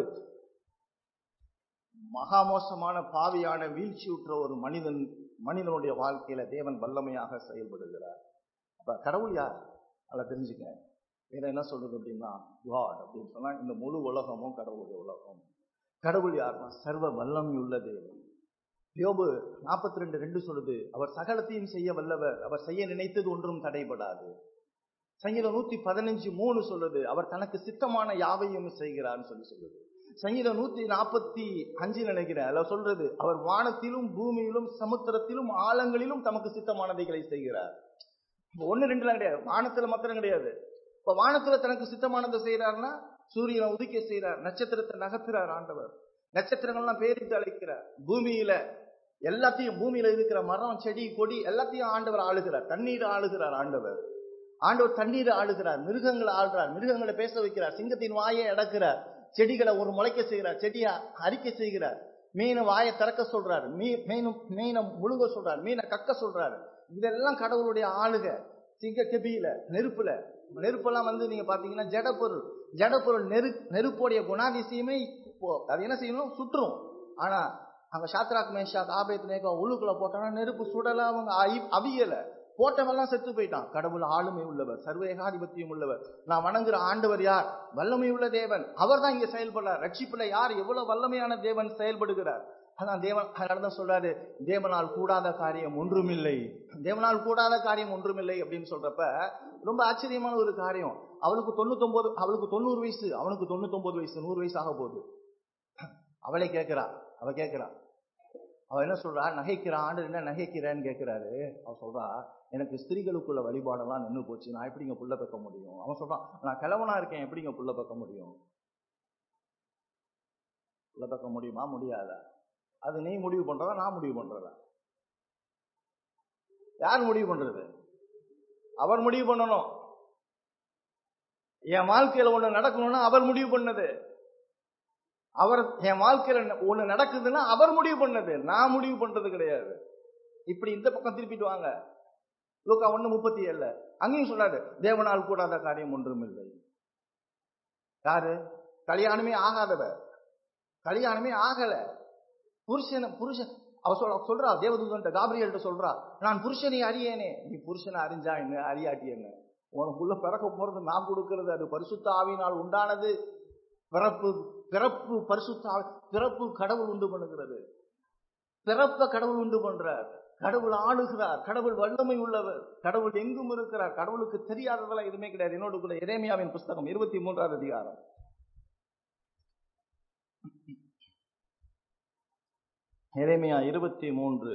மகா மோசமான பாவியான வீழ்ச்சியுற்ற ஒரு மனிதன் மனிதனுடைய வாழ்க்கையில தேவன் வல்லமையாக செயல்படுகிறார் அப்ப கடவுள் யார் அதை தெரிஞ்சுக்க வேற என்ன சொல்றது அப்படின்னா காட் அப்படின்னு சொன்னா இந்த முழு உலகமும் கடவுளுடைய உலகம் கடவுள் யாருன்னா சர்வ வல்லமை உள்ள தேவன் யோபு நாற்பத்தி ரெண்டு ரெண்டு சொல்லுது அவர் சகலத்தையும் செய்ய வல்லவர் அவர் செய்ய நினைத்தது ஒன்றும் தடைபடாது சங்கீதம் நூத்தி பதினஞ்சு மூணு சொல்லுது அவர் தனக்கு சித்தமான யாவையும் செய்கிறார்னு சொல்லி சொல்லுது சங்கீதம் நூத்தி நாற்பத்தி அஞ்சு நினைக்கிறேன் அதில் சொல்றது அவர் வானத்திலும் பூமியிலும் சமுத்திரத்திலும் ஆழங்களிலும் தமக்கு சித்தமானதைகளை செய்கிறார் ஒன்னு ரெண்டுலாம் கிடையாது வானத்துல மாத்திரம் கிடையாது இப்ப வானத்துல தனக்கு சித்தமானதை செய்யறாருன்னா சூரியனை உதிக்க செய்யறார் நட்சத்திரத்தை நகர்த்துறார் ஆண்டவர் நட்சத்திரங்கள்லாம் பேரிட்டு அழைக்கிறார் பூமியில எல்லாத்தையும் பூமியில இருக்கிற மரம் செடி கொடி எல்லாத்தையும் ஆண்டவர் ஆளுகிறார் தண்ணீர் ஆளுகிறார் ஆண்டவர் ஆண்டவர் தண்ணீர் ஆளுகிறார் மிருகங்களை ஆளுகிறார் மிருகங்களை பேச வைக்கிறார் சிங்கத்தின் வாயை அடக்கிறார் செடிகளை ஒரு முளைக்க செய்கிறார் செடியை அரிக்க செய்கிறார் மீனை வாயை திறக்க சொல்றாரு மீ மீனும் மீனை முழுங்க சொல்றாரு மீனை கக்க சொல்றாரு இதெல்லாம் கடவுளுடைய ஆளுக சிங்க கெபியில நெருப்புல நெருப்பெல்லாம் வந்து நீங்க பாத்தீங்கன்னா ஜடப்பொருள் ஜடப்பொருள் நெரு நெருப்புடைய குணாதிசயமே அது என்ன செய்யணும் சுற்றும் ஆனா அங்க சாத்ராக் மேஷாக் ஆபேத் நேகா உள்ளுக்குள்ள போட்டோம்னா நெருப்பு சுடல அவங்க அவியல போட்டவெல்லாம் செத்து போயிட்டான் கடவுள் ஆளுமை உள்ளவர் சர்வ ஏகாதிபத்தியம் உள்ளவர் நான் வணங்குற ஆண்டவர் யார் வல்லமை உள்ள தேவன் அவர் தான் இங்க செயல்படுறார் ரட்சிப்புல யார் எவ்வளவு வல்லமையான தேவன் செயல்படுகிறார் அதான் தேவன் அதனாலதான் சொல்றாரு தேவனால் கூடாத காரியம் ஒன்றுமில்லை தேவனால் கூடாத காரியம் ஒன்றுமில்லை அப்படின்னு சொல்றப்ப ரொம்ப ஆச்சரியமான ஒரு காரியம் அவளுக்கு தொண்ணூத்தொன்பது அவளுக்கு தொண்ணூறு வயசு அவனுக்கு தொண்ணூத்தொன்பது வயசு நூறு வயசு ஆக போகுது அவளே கேட்கிறா அவ கேட்கிறா அவ என்ன சொல்றா நகைக்கிற ஆண்டு என்ன நகைக்கிறேன்னு கேட்கிறாரு அவ சொல்றா எனக்கு ஸ்திரீகளுக்குள்ள வழிபாடெல்லாம் நின்று போச்சு நான் எப்படிங்க புள்ள பெக்க முடியும் அவன் சொல்றான் நான் கிழவனா இருக்கேன் எப்படிங்க புள்ள பெக்க முடியும் புள்ள பெக்க முடியுமா முடியாதா அது நீ முடிவு பண்றதா நான் முடிவு பண்றதா யார் முடிவு பண்றது அவர் முடிவு பண்ணணும் என் வாழ்க்கையில ஒண்ணு நடக்கணும்னா அவர் முடிவு பண்ணது அவர் என் வாழ்க்கையில ஒண்ணு நடக்குதுன்னா அவர் முடிவு பண்ணது நான் முடிவு பண்றது கிடையாது இப்படி இந்த பக்கம் திருப்பிட்டு வாங்க லூக்கா ஒண்ணு முப்பத்தி ஏழுல அங்கேயும் சொன்னாரு தேவனால் கூடாத காரியம் ஒன்றும் இல்லை யாரு கல்யாணமே ஆகாதவர் கல்யாணமே ஆகல புருஷன் புருஷன் அவ சொல்ற சொல்றா தேவதூதன்ட்ட காபிரியல்ட்ட சொல்றா நான் புருஷனை அறியேனே நீ புருஷனை அறிஞ்சா என்ன அறியாட்டி என்ன உனக்குள்ள பிறக்க போறது நான் கொடுக்கிறது அது பரிசுத்த ஆவியினால் உண்டானது பிறப்பு பிறப்பு பரிசுத்த ஆவி பிறப்பு கடவுள் உண்டு பண்ணுகிறது பிறப்ப கடவுள் உண்டு பண்றார் கடவுள் ஆளுகிறார் கடவுள் வல்லமை உள்ளவர் கடவுள் எங்கும் இருக்கிறார் கடவுளுக்கு தெரியாததெல்லாம் எதுவுமே கிடையாது என்னோட கூட எரேமியாவின் புஸ்தகம் இருபத்தி மூன்றாவது அதிகாரம் எரேமியா இருபத்தி மூன்று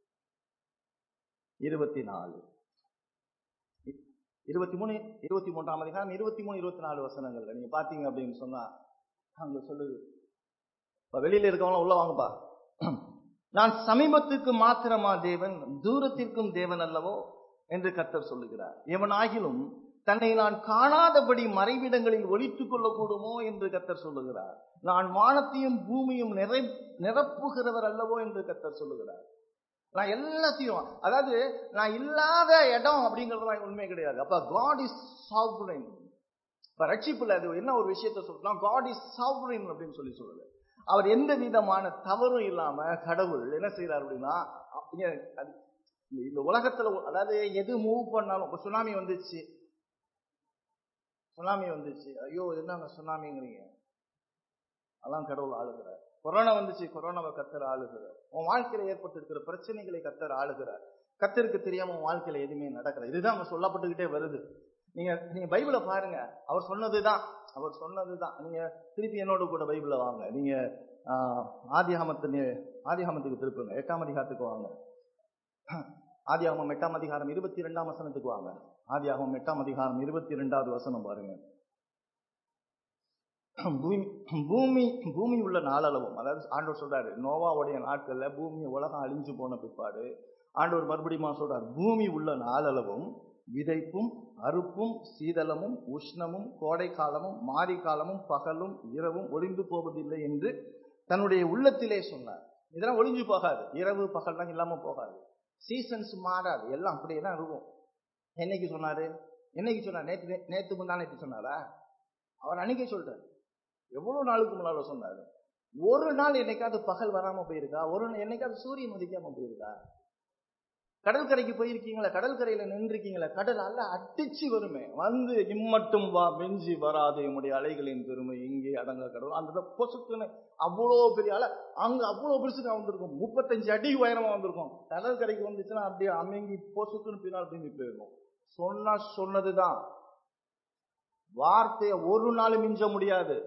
இருபத்தி நாலு இருபத்தி மூணு இருபத்தி மூன்றாம் அதிகாரம் இருபத்தி மூணு இருபத்தி நாலு வசனங்கள்ல நீங்க பாத்தீங்க அப்படின்னு சொன்னா அங்க சொல்லுது இப்ப வெளியில இருக்கவங்க உள்ள வாங்கப்பா நான் சமீபத்துக்கு மாத்திரமா தேவன் தூரத்திற்கும் தேவன் அல்லவோ என்று கர்த்தர் சொல்லுகிறார் எவனாகிலும் தன்னை நான் காணாதபடி மறைவிடங்களில் ஒழித்துக் கொள்ளக்கூடுமோ என்று கர்த்தர் சொல்லுகிறார் நான் வானத்தையும் பூமியும் நிறை நிரப்புகிறவர் அல்லவோ என்று கர்த்தர் சொல்லுகிறார் நான் எல்லாத்தையும் அதாவது நான் இல்லாத இடம் அப்படிங்கறதுலாம் உண்மை கிடையாது அப்ப காட் இஸ் சாவரின் இப்ப ரட்சிப்புல அது என்ன ஒரு விஷயத்த சொல்லலாம் காட் இஸ் சாவரின் அப்படின்னு சொல்லி சொல்லுது அவர் எந்த விதமான தவறும் இல்லாம கடவுள் என்ன செய்யறாரு அப்படின்னா இங்க அது- இந்த உலகத்துல அதாவது எது மூவ் பண்ணாலும் இப்ப சுனாமி வந்துச்சு சுனாமி வந்துச்சு ஐயோ என்னங்க சுனாமிங்கிறீங்க அதெல்லாம் கடவுள் ஆளுகிறார் கொரோனா வந்துச்சு கொரோனாவை கத்தர் ஆளுகிறார் உன் வாழ்க்கையில ஏற்பட்டிருக்கிற பிரச்சனைகளை கத்தர் ஆளுகிறார் கத்தருக்கு தெரியாம உன் வாழ்க்கையில எதுவுமே நடக்கல இதுதான் அங்க சொல்லப்பட்டுக்கிட்டே வருது நீங்க நீங்க பைபிளை பாருங்க அவர் சொன்னதுதான் அவர் சொன்னதுதான் நீங்க திருப்பி என்னோட கூட பைபிள வாங்க நீங்க ஆஹ், ஆதியாகமத்து ஆதியாகமத்துக்கு திருப்புங்க எட்டாம் அதிகாரத்துக்கு வாங்க ஆதியாகமம் எட்டாம் அதிகாரம் இருபத்தி ரெண்டாம் வசனத்துக்கு வாங்க ஆதியாகமம் எட்டாம் அதிகாரம் இருபத்தி ரெண்டாவது வசனம் பாருங்க பூமி பூமி பூமி உள்ள நாளளவும் அதாவது ஆண்டவர் சொல்றாரு நோவாவுடைய நாட்கள்ல பூமி உலகம் அழிஞ்சு போன பிற்பாடு ஆண்டவர் மறுபடியும் சொல்றார் பூமி உள்ள நாளளவும் விதைப்பும் அறுப்பும் சீதளமும் உஷ்ணமும் கோடை காலமும் மாரி காலமும் பகலும் இரவும் ஒளிந்து போவதில்லை என்று தன்னுடைய உள்ளத்திலே சொன்னார் இதெல்லாம் ஒளிஞ்சு போகாது இரவு பகல்லாம் இல்லாம போகாது சீசன்ஸ் மாறாது எல்லாம் அப்படியே தான் இருக்கும் என்னைக்கு சொன்னாரு என்னைக்கு சொன்னார் நேத்து நேத்து முந்தா நேற்று சொன்னாரா அவர் அன்னைக்கே சொல்லிட்டாரு எவ்வளவு நாளுக்கு முன்னால சொன்னாரு ஒரு நாள் என்னைக்காவது பகல் வராம போயிருக்கா ஒரு நாள் என்னைக்காவது சூரியன் உதிக்காம போயிருக்கா கடற்கரைக்கு போயிருக்கீங்களா கடற்கரையில நின்றுருக்கீங்களா கடல் அல்ல அடிச்சு வருமே வந்து இம்மட்டும் வா பெஞ்சி வராது என்னுடைய அலைகளின் பெருமை இங்கே அடங்க கடவுள் அந்த பொசுக்குன்னு அவ்வளோ பெரிய அலை அங்க அவ்வளோ பெருசுக்கு வந்திருக்கும் முப்பத்தஞ்சு அடி உயரமா வந்திருக்கும் கடற்கரைக்கு வந்துச்சுன்னா அப்படியே அமைங்கி பொசுக்குன்னு பின்னால் திரும்பி போயிருக்கும் சொன்னா சொன்னதுதான் வார்த்தையை ஒரு நாள் மிஞ்ச முடியாது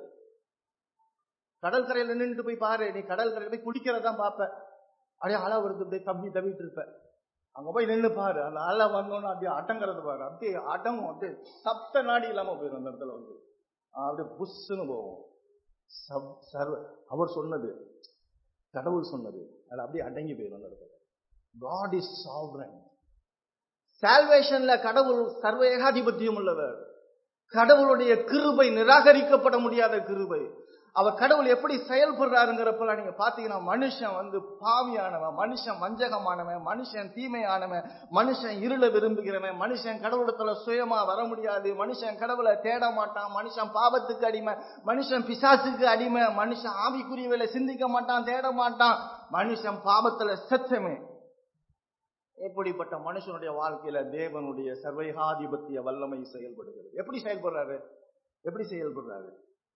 கடற்கரையில நின்றுட்டு போய் பாரு நீ கடற்கரையில போய் குடிக்கிறதான் பார்ப்ப அப்படியே அலை வருது அப்படியே தம்பி தவிட்டு இருப்ப அங்க போய் நின்று பாரு அந்த அலை வந்தோன்னு அப்படியே அடங்கிறது பாரு அப்படியே அடங்கும் அப்படியே சப்த நாடி இல்லாம போயிடும் அந்த இடத்துல வந்து அப்படியே புஷ்ஷுன்னு போகும் சப் சர்வ அவர் சொன்னது கடவுள் சொன்னது அது அப்படியே அடங்கி போயிடும் அந்த இடத்துல காட் இஸ் சாவரன் சால்வேஷன்ல கடவுள் சர்வ ஏகாதிபத்தியம் உள்ளவர் கடவுளுடைய கிருபை நிராகரிக்கப்பட முடியாத கிருபை அவர் கடவுள் எப்படி செயல்படுறாருங்கிறப்பெல்லாம் நீங்க பாத்தீங்கன்னா மனுஷன் வந்து பாவியானவன் மனுஷன் வஞ்சகமானவன் மனுஷன் தீமையானவன் மனுஷன் இருள விரும்புகிறவன் மனுஷன் கடவுளத்துல சுயமா வர முடியாது மனுஷன் கடவுளை தேட மாட்டான் மனுஷன் பாவத்துக்கு அடிமை மனுஷன் பிசாசுக்கு அடிமை மனுஷன் ஆவிக்குரியவில சிந்திக்க மாட்டான் தேட மாட்டான் மனுஷன் பாவத்துல செத்தமே எப்படிப்பட்ட மனுஷனுடைய வாழ்க்கையில தேவனுடைய சர்வைகாதிபத்திய வல்லமை செயல்படுகிறது எப்படி செயல்படுறாரு எப்படி செயல்படுறாரு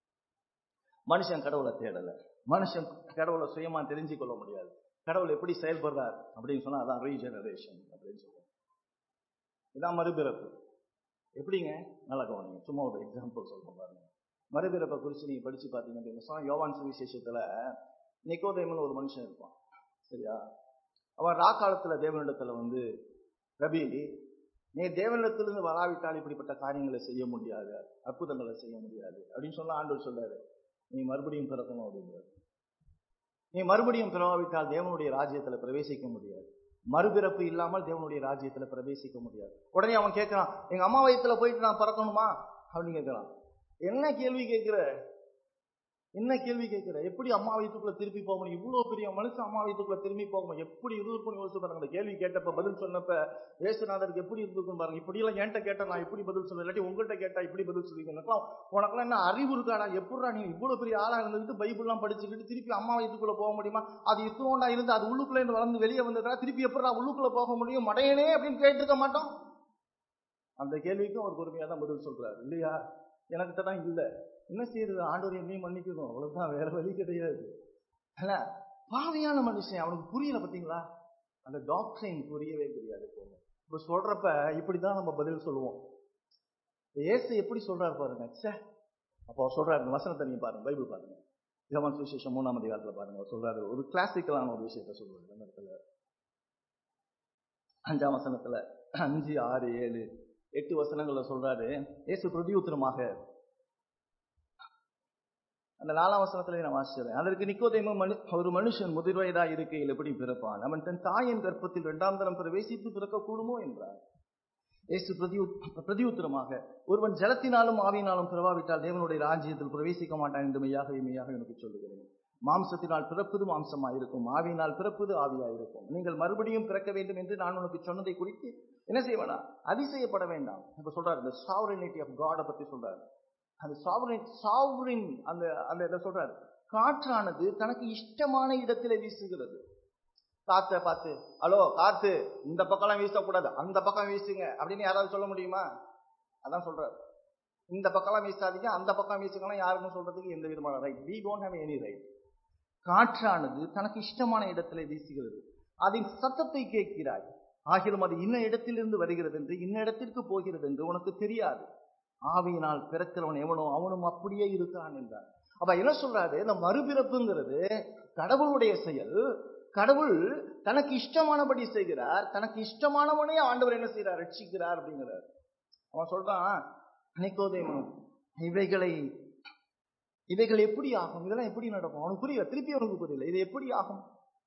மனுஷன் கடவுளை தேடல மனுஷன் கடவுளை சுயமா தெரிஞ்சு கொள்ள முடியாது கடவுள் எப்படி செயல்படுறார் அப்படின்னு சொன்னா அதான் ரீஜெனரேஷன் அப்படின்னு சொல்லுவாங்க இதான் மறுபிறப்பு எப்படிங்க நல்லா கவனிங்க சும்மா ஒரு எக்ஸாம்பிள் சொல்றேன் பாருங்க மறுபிறப்பை குறித்து நீங்க படிச்சு பார்த்தீங்க அப்படின்னு சொன்னா யோவான் சுவிசேஷத்துல நிக்கோதேமன் ஒரு மனுஷன் இருப்பான் சரியா அவன் ராக்காலத்துல தேவனிடத்துல வந்து ரபி நீ தேவனிடத்திலிருந்து வராவிட்டால் இப்படிப்பட்ட காரியங்களை செய்ய முடியாது அற்புதங்களை செய்ய முடியாது அப்படின்னு சொன்னா ஆண்டவர் சொல்றாரு நீ மறுபடியும் பிறக்கணும் அப்படிங்கிறார் நீ மறுபடியும் பிறவாவிட்டால் தேவனுடைய ராஜ்யத்துல பிரவேசிக்க முடியாது மறுபிறப்பு இல்லாமல் தேவனுடைய ராஜ்யத்துல பிரவேசிக்க முடியாது உடனே அவன் கேட்கிறான் எங்க அம்மா வயித்துல போயிட்டு நான் பிறக்கணுமா அப்படின்னு கேட்கலாம் என்ன கேள்வி கேட்கிற என்ன கேள்வி கேட்கிற எப்படி அம்மா வயிற்றுக்குள்ள திருப்பி போக முடியும் இவ்வளவு பெரிய மனுஷன் அம்மா வயிற்றுக்குள்ள திரும்பி போக முடியும் எப்படி இருந்திருக்கும் யோசிச்சு பாருங்க அந்த கேள்வி கேட்டப்ப பதில் சொன்னப்ப ஏசுநாதருக்கு எப்படி இருந்திருக்கும் பாருங்க இப்படி எல்லாம் என்கிட்ட கேட்டா நான் எப்படி பதில் சொல்லுவேன் இல்லாட்டி உங்கள்கிட்ட கேட்டா இப்படி பதில் சொல்லுவீங்க உனக்கெல்லாம் என்ன அறிவு இருக்காடா எப்படா நீ இவ்வளவு பெரிய ஆளா இருந்துட்டு பைபிள்லாம் படிச்சுக்கிட்டு திருப்பி அம்மா வயிற்றுக்குள்ள போக முடியுமா அது இத்தோண்டா இருந்து அது உள்ளுக்குள்ள இருந்து வளர்ந்து வெளியே வந்ததுனா திருப்பி எப்படா உள்ளுக்குள்ள போக முடியும் மடையனே அப்படின்னு கேட்டிருக்க மாட்டோம் அந்த கேள்விக்கும் அவர் பொறுமையா தான் பதில் சொல்றாரு இல்லையா எனக்கிட்ட தான் இல்ல என்ன செய்யறது ஆண்டவர் என்னையும் மன்னிக்கணும் அவ்வளவுதான் வேற வழி கிடையாது அல்ல பாவியான மனுஷன் அவனுக்கு புரியல பாத்தீங்களா அந்த டாக்டரின் புரியவே புரியாது போகும் இப்ப சொல்றப்ப இப்படிதான் நம்ம பதில் சொல்லுவோம் ஏசு எப்படி சொல்றாரு பாருங்க ச்சே அப்போ அவர் சொல்றாரு இந்த வசனத்தை நீங்க பாருங்க பைபிள் பாருங்க யோவான் சுவிசேஷம் மூணாம் அதிகாரத்துல பாருங்க அவர் சொல்றாரு ஒரு கிளாசிக்கலான ஒரு விஷயத்த சொல்றாரு அந்த இடத்துல அஞ்சாம் வசனத்துல அஞ்சு ஆறு ஏழு எட்டு வசனங்கள்ல சொல்றாரு இயேசு பிரதியுத்தரமாக அந்த நாலாம் வசனத்துல நான் வாசிச்சேன் அதற்கு நிக்கோதேமு மனு ஒரு மனுஷன் முதிர் வயதா இருக்கையில் எப்படி பிறப்பான் அவன் தன் தாயின் கர்ப்பத்தில் இரண்டாம் தரம் பிரவேசித்து பிறக்க கூடுமோ என்றார் இயேசு பிரதி பிரதியுத்தரமாக ஒருவன் ஜலத்தினாலும் ஆவியினாலும் பிறவாவிட்டால் தேவனுடைய ராஜ்யத்தில் பிரவேசிக்க மாட்டான் என்று மெய்யாக மெய்யாக எனக்கு சொல்லுகிறேன் மாம்சத்தினால் பிறப்பது மாம்சமா இருக்கும் ஆவியினால் பிறப்பது ஆவியா இருக்கும் நீங்கள் மறுபடியும் பிறக்க வேண்டும் என்று நான் உனக்கு சொன்னதை குறித்து என்ன செய்ய வேண்டாம் அதிசயப்பட வேண்டாம் இப்ப சொல்றாரு இந்த சாவரினிட்டி ஆஃப் காட பத்தி சொல்றாரு அந்த சாவரின் சாவரின் அந்த அந்த இதை சொல்றாரு காற்றானது தனக்கு இஷ்டமான இடத்துல வீசுகிறது காத்தை பார்த்து ஹலோ காத்து இந்த பக்கம்லாம் வீசக்கூடாது அந்த பக்கம் வீசுங்க அப்படின்னு யாராவது சொல்ல முடியுமா அதான் சொல்றாரு இந்த பக்கம்லாம் வீசாதீங்க அந்த பக்கம் வீசுங்கன்னா யாருக்கும் சொல்றதுக்கு எந்த விதமான right we don't have any right காற்றானது தனக்கு இஷ்டமான இடத்துல வீசுகிறது அதன் சத்தத்தை கேட்கிறாய் ஆகிலும் அது இன்ன இடத்திலிருந்து வருகிறது என்று இன்ன இடத்திற்கு போகிறது என்று உனக்கு தெரியாது ஆவியினால் பிறக்கிறவன் எவனோ அவனும் அப்படியே இருக்கிறான் என்றார் அப்ப என்ன சொல்றாரு இந்த மறுபிறப்புங்கிறது கடவுளுடைய செயல் கடவுள் தனக்கு இஷ்டமானபடி செய்கிறார் தனக்கு இஷ்டமானவனே ஆண்டவர் என்ன செய்யறார் ரட்சிக்கிறார் அப்படிங்கிறார் அவன் சொல்றான் நிக்கோதேமன் இவைகளை இவைகள் எப்படி ஆகும் இதெல்லாம் எப்படி நடக்கும் அவனுக்கு புரியல திருப்பி அவனுக்கு புரியல இது எப்படி ஆகும்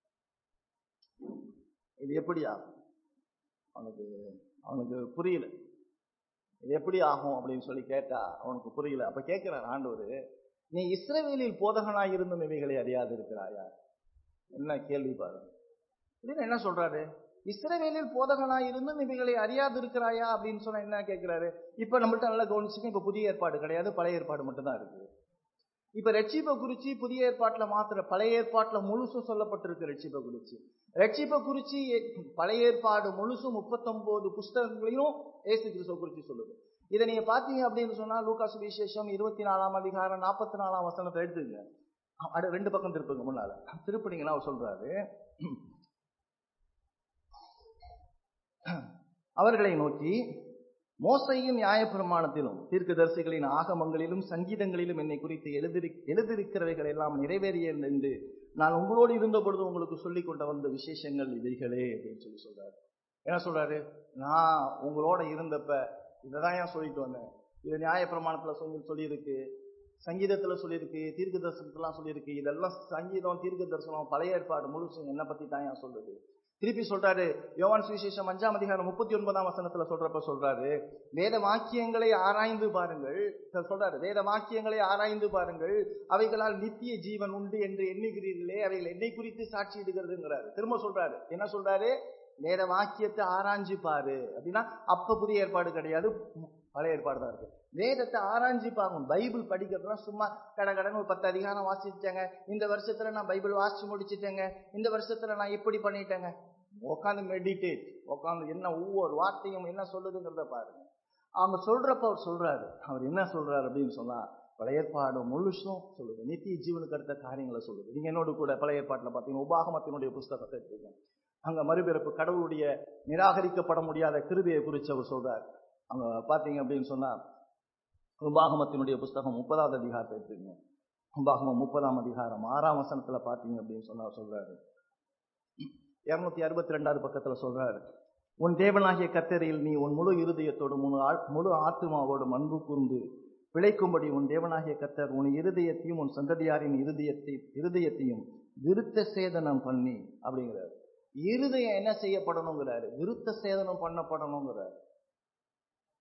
இது எப்படி ஆகும் அவனுக்கு அவனுக்கு புரியல இது எப்படி ஆகும் அப்படின்னு சொல்லி கேட்டா அவனுக்கு புரியல அப்ப கேட்கிறார் ஆண்டவர் நீ இஸ்ரவேலில் போதகனாய் இருந்தும் இவைகளை அறியாது இருக்கிறாயா என்ன கேள்வி பாருங்க அப்படின்னு என்ன சொல்றாரு இஸ்ரவேலில் போதகனாய் இருந்தும் இவைகளை அறியாது இருக்கிறாயா அப்படின்னு சொன்னா என்ன கேட்கிறாரு இப்ப நம்மள்ட்ட நல்லா கவனிச்சுக்க இப்ப புதிய ஏற்பாடு கிடையாது பழைய ஏற்பாடு மட்டும் தான் இருக்கு இப்ப ரட்சிப்பை குறிச்சு புதிய ஏற்பாட்டுல மாத்திர பழைய ஏற்பாட்டுல முழுசும் சொல்லப்பட்டிருக்கு ரட்சிப்பை குறிச்சு ரட்சிப்பை குறிச்சு பழைய ஏற்பாடு முழுசும் முப்பத்தொன்பது புஸ்தகங்களையும் ஏசு கிறிஸ்துவ குறிச்சு சொல்லுது இதை நீங்க பாத்தீங்க அப்படின்னு சொன்னா லூகாசு விசேஷம் இருபத்தி நாலாம் அதிகாரம் நாற்பத்தி நாலாம் வசனத்தை எடுத்துங்க அடு ரெண்டு பக்கம் திருப்புங்க முன்னால திருப்பினீங்கன்னா அவர் சொல்றாரு அவர்களை நோக்கி மோசையின் நியாயப்பிரமாணத்திலும் தீர்க்கதரிசிகளின் ஆகமங்களிலும் சங்கீதங்களிலும் என்னை குறித்து எழுதிரு எழுதிருக்கிறவைகள் எல்லாம் நிறைவேறிய என்று நான் உங்களோடு இருந்த பொழுது உங்களுக்கு சொல்லிக் கொண்ட வந்த விசேஷங்கள் இவைகளே அப்படின்னு சொல்லி சொல்றாரு என்ன சொல்றாரு நான் உங்களோட இருந்தப்ப இதைதான் ஏன் சொல்லிட்டு வந்தேன் இது நியாயப்பிரமாணத்துல சொல்லி சொல்லியிருக்கு சங்கீதத்துல சொல்லியிருக்கு தீர்க்க தரிசனத்துலாம் சொல்லியிருக்கு இதெல்லாம் சங்கீதம் தீர்க்க தரிசனம் பழைய ஏற்பாடு முழுசும் என்ன பத்தி தான் ஏன் சொல்லுது திருப்பி சொல்றாரு யோவான் சுவிசேஷம் அஞ்சாம் அதிகாரம் முப்பத்தி ஒன்பதாம் வசனத்துல சொல்றப்ப சொல்றாரு வேத வாக்கியங்களை ஆராய்ந்து பாருங்கள் சொல்றாரு வேத வாக்கியங்களை ஆராய்ந்து பாருங்கள் அவைகளால் நித்திய ஜீவன் உண்டு என்று எண்ணுகிறீர்களே அவைகள் என்னை குறித்து சாட்சி இடுகிறதுங்கிறாரு திரும்ப சொல்றாரு என்ன சொல்றாரு வேத வாக்கியத்தை ஆராய்ஞ்சு பாரு அப்படின்னா அப்ப புதிய ஏற்பாடு கிடையாது பழைய ஏற்பாடு தான் இருக்கு வேதத்தை ஆராய்ஞ்சு பார்க்கணும் பைபிள் படிக்கிறதுலாம் சும்மா கட கடன் ஒரு பத்து அதிகாரம் வாசிச்சேங்க இந்த வருஷத்துல நான் பைபிள் வாசிச்சு முடிச்சிட்டேங்க இந்த வருஷத்துல நான் இப்படி பண்ணிட்டேங்க உட்காந்து மெடிடேட் உட்காந்து என்ன ஒவ்வொரு வார்த்தையும் என்ன சொல்லுதுங்கிறத பாருங்க அவங்க சொல்றப்ப அவர் சொல்றாரு அவர் என்ன சொல்றாரு அப்படின்னு சொன்னா பழைய ஏற்பாடு முழுசும் சொல்லுது நித்திய ஜீவனுக்கு அடுத்த காரியங்களை சொல்லுது நீங்க என்னோட கூட பழைய ஏற்பாட்டில் பார்த்தீங்கன்னா உபாகமத்தினுடைய புஸ்தகத்தை எடுத்துக்கோங்க அங்க மறுபிறப்பு கடவுளுடைய நிராகரிக்கப்பட முடியாத கிருபியை குறித்து அவர் சொல்றார் அங்க பாத்தீங்க அப்படின்னு சொன்னா உபாகமத்தினுடைய புஸ்தகம் முப்பதாவது அதிகாரத்தை எடுத்துக்கங்க உபாகமம் முப்பதாம் அதிகாரம் ஆறாம் வசனத்துல பாத்தீங்க அப்படின்னு சொன்னா சொல்றாரு இருநூத்தி அறுபத்தி ரெண்டாவது பக்கத்துல சொல்றாரு உன் தேவனாகிய கத்தரையில் நீ உன் முழு இருதயத்தோடு முழு முழு ஆத்மாவோடு அன்பு கூர்ந்து பிழைக்கும்படி உன் தேவனாகிய கத்தர் உன் இருதயத்தையும் உன் சந்ததியாரின் இருதயத்தை இருதயத்தையும் விருத்த சேதனம் பண்ணி அப்படிங்கிறார் இருதயம் என்ன செய்யப்படணுங்கிறாரு விருத்த சேதனம் பண்ணப்படணுங்கிறாரு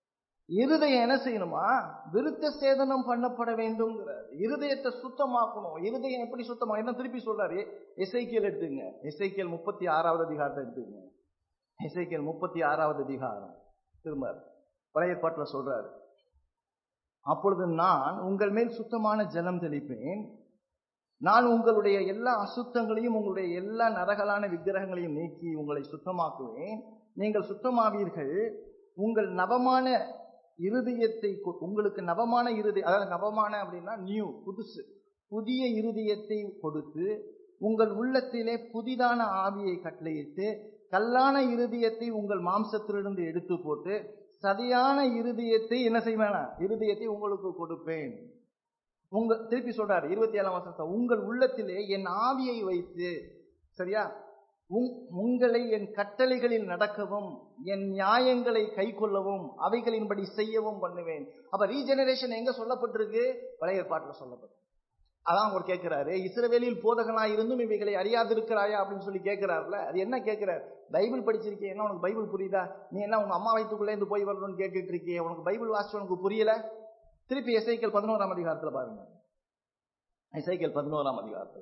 இருதயம் என்ன செய்யணுமா விருத்த சேதனம் பண்ணப்பட வேண்டும் இருதயத்தை சுத்தமாக்கணும் இருதயம் எப்படி சுத்தமா என்ன திருப்பி சொல்றாரு எசைக்கியல் எடுத்துங்க எசைக்கியல் முப்பத்தி ஆறாவது அதிகாரத்தை எடுத்துங்க எசைக்கியல் முப்பத்தி ஆறாவது அதிகாரம் திரும்ப பழைய பாட்டில் சொல்றாரு அப்பொழுது நான் உங்கள் மேல் சுத்தமான ஜலம் தெளிப்பேன் நான் உங்களுடைய எல்லா அசுத்தங்களையும் உங்களுடைய எல்லா நரகலான விக்கிரகங்களையும் நீக்கி உங்களை சுத்தமாக்குவேன் நீங்கள் சுத்தமாவீர்கள் உங்கள் நவமான இருதயத்தை உங்களுக்கு நவமான இருதய அதாவது நவமான அப்படின்னா நியூ புதுசு புதிய இருதயத்தை கொடுத்து உங்கள் உள்ளத்திலே புதிதான ஆவியை கட்டளையிட்டு கல்லான இருதயத்தை உங்கள் மாம்சத்திலிருந்து எடுத்து போட்டு சதியான இருதயத்தை என்ன செய்வேனா இருதயத்தை உங்களுக்கு கொடுப்பேன் உங்க திருப்பி சொல்றாரு இருபத்தி ஏழாம் வருஷத்தை உங்கள் உள்ளத்திலே என் ஆவியை வைத்து சரியா உங்களை என் கட்டளைகளில் நடக்கவும் என் நியாயங்களை கை கொள்ளவும் அவைகளின்படி செய்யவும் பண்ணுவேன் அப்ப ரீஜெனரேஷன் எங்க சொல்லப்பட்டிருக்கு பழைய ஏற்பாட்டில் சொல்லப்பட்டிருக்கு அதான் அவர் கேட்கிறாரு இஸ்ரவேலில் போதகனாய் இருந்தும் இவைகளை அறியாதிருக்கிறாயா அப்படின்னு சொல்லி கேட்கிறாருல அது என்ன கேட்கிறார் பைபிள் படிச்சிருக்கேன் என்ன உனக்கு பைபிள் புரியுதா நீ என்ன உங்க அம்மா வயிற்றுக்குள்ளே இருந்து போய் வரணும்னு கேட்டுட்டு இருக்கியே உனக்கு பைபிள் வாசிச்சு உனக்கு புரியல திருப்பி எசைக்கல் பதினோராம் அதிகாரத்துல பாருங்க எசைக்கல் பதினோராம் அதிகாரத்துல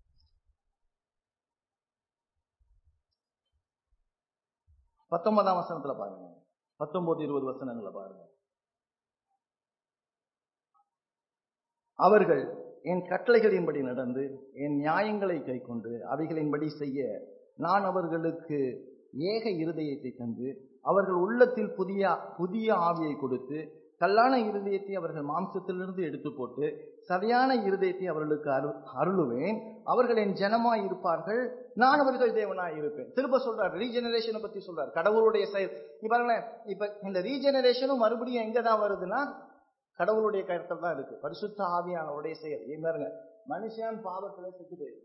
பத்தொன்பதாம் வசனத்துல பாருங்க பத்தொன்பது இருபது வசனங்களை பாருங்க அவர்கள் என் கட்டளைகளின்படி நடந்து என் நியாயங்களை கை கொண்டு அவைகளின்படி செய்ய நான் அவர்களுக்கு ஏக இருதயத்தை தந்து அவர்கள் உள்ளத்தில் புதிய புதிய ஆவியை கொடுத்து கல்லான இருதயத்தை அவர்கள் மாம்சத்திலிருந்து எடுத்து போட்டு சரியான இருதயத்தை அவர்களுக்கு அரு அருளுவேன் அவர்கள் என் ஜனமாய் இருப்பார்கள் நான் அவர்கள் தேவனாய் இருப்பேன் திரும்ப சொல்றார் ரீஜெனரேஷனை பத்தி சொல்றார் கடவுளுடைய செயல் நீ பாருங்களேன் இப்ப இந்த ரீஜெனரேஷனும் மறுபடியும் எங்க தான் வருதுன்னா கடவுளுடைய கருத்தில் தான் இருக்கு பரிசுத்த ஆவியானவருடைய செயல் ஏன் பாருங்க மனுஷன் பாவத்துல செத்து போயிரு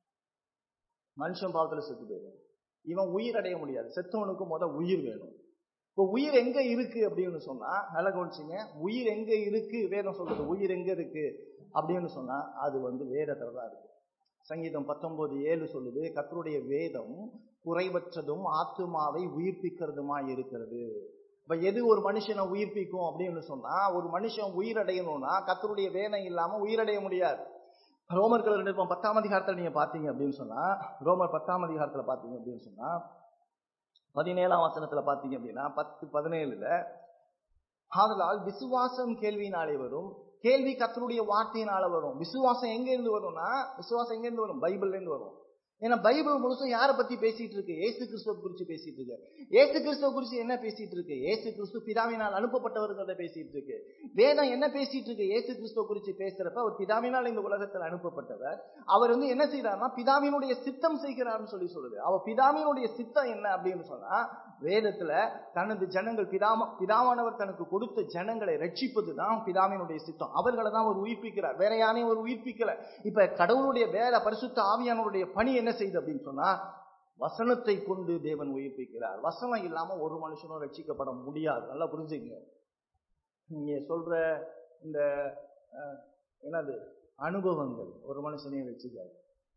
மனுஷன் பாவத்துல செத்து போயிரு இவன் உயிர் அடைய முடியாது செத்தவனுக்கு முத உயிர் வேணும் இப்போ உயிர் எங்க இருக்கு அப்படின்னு சொன்னா நல்லா கவனிச்சிங்க உயிர் எங்க இருக்கு வேதம் சொல்றது உயிர் எங்க இருக்கு அப்படின்னு சொன்னா அது வந்து வேதத்துல தான் இருக்கு சங்கீதம் பத்தொன்பது ஏழு சொல்லுது கத்தருடைய வேதம் குறைவற்றதும் ஆத்துமாவை உயிர்ப்பிக்கிறதுமா இருக்கிறது இப்ப எது ஒரு மனுஷனை உயிர்ப்பிக்கும் அப்படின்னு சொன்னா ஒரு மனுஷன் உயிரடையணும்னா கத்தருடைய வேதம் இல்லாம உயிரடைய முடியாது ரோமர்கள் ரெண்டு பத்தாம் அதிகாரத்தில் நீங்க பாத்தீங்க அப்படின்னு சொன்னா ரோமர் பத்தாம் அதிகாரத்துல பாத்தீங்க அப்படின்னு சொன்னா பதினேழாம் வசனத்துல பாத்தீங்க அப்படின்னா பத்து பதினேழுல ஆதலால் விசுவாசம் கேள்வியினாலே வரும் கேள்வி கத்தருடைய வார்த்தையினால வரும் விசுவாசம் எங்க இருந்து வரும்னா விசுவாசம் எங்க இருந்து வரும் பைபிள்ல இருந்து வரும் ஏன்னா பைபிள் முழுசும் யாரை பத்தி பேசிட்டு இருக்கு ஏசு கிறிஸ்துவ குறிச்சு பேசிட்டு இருக்கு ஏசு கிறிஸ்துவ குறிச்சு என்ன பேசிட்டு இருக்கு ஏசு கிறிஸ்து பிதாவினால் அனுப்பப்பட்டவர்களை பேசிட்டு இருக்கு வேதம் என்ன பேசிட்டு இருக்கு ஏசு கிறிஸ்துவ குறிச்சு பேசுறப்ப அவர் பிதாவினால் இந்த உலகத்தில் அனுப்பப்பட்டவர் அவர் வந்து என்ன செய்யறாருன்னா பிதாவினுடைய சித்தம் செய்கிறார்னு சொல்லி சொல்லுது அவர் பிதாவினுடைய சித்தம் என்ன அப்படின்னு சொன்னா வேதத்துல தனது ஜனங்கள் பிதாம பிதாவானவர் தனக்கு கொடுத்த ஜனங்களை ரட்சிப்பது தான் பிதாவினுடைய சித்தம் அவர்களை தான் அவர் உயிர்ப்பிக்கிறார் வேற யாரையும் அவர் உயிர்ப்பிக்கல இப்ப கடவுளுடைய வேற பரிசுத்த ஆவியானவருடைய பணி என்ன செய்யுது அப்படின்னு சொன்னா வசனத்தை கொண்டு தேவன் உயிர்ப்பிக்கிறார் வசனம் இல்லாம ஒரு மனுஷனும் ரட்சிக்கப்பட முடியாது நல்லா புரிஞ்சுக்கங்க நீங்க சொல்ற இந்த என்னது அனுபவங்கள் ஒரு மனுஷனையும் ரட்சிக்காது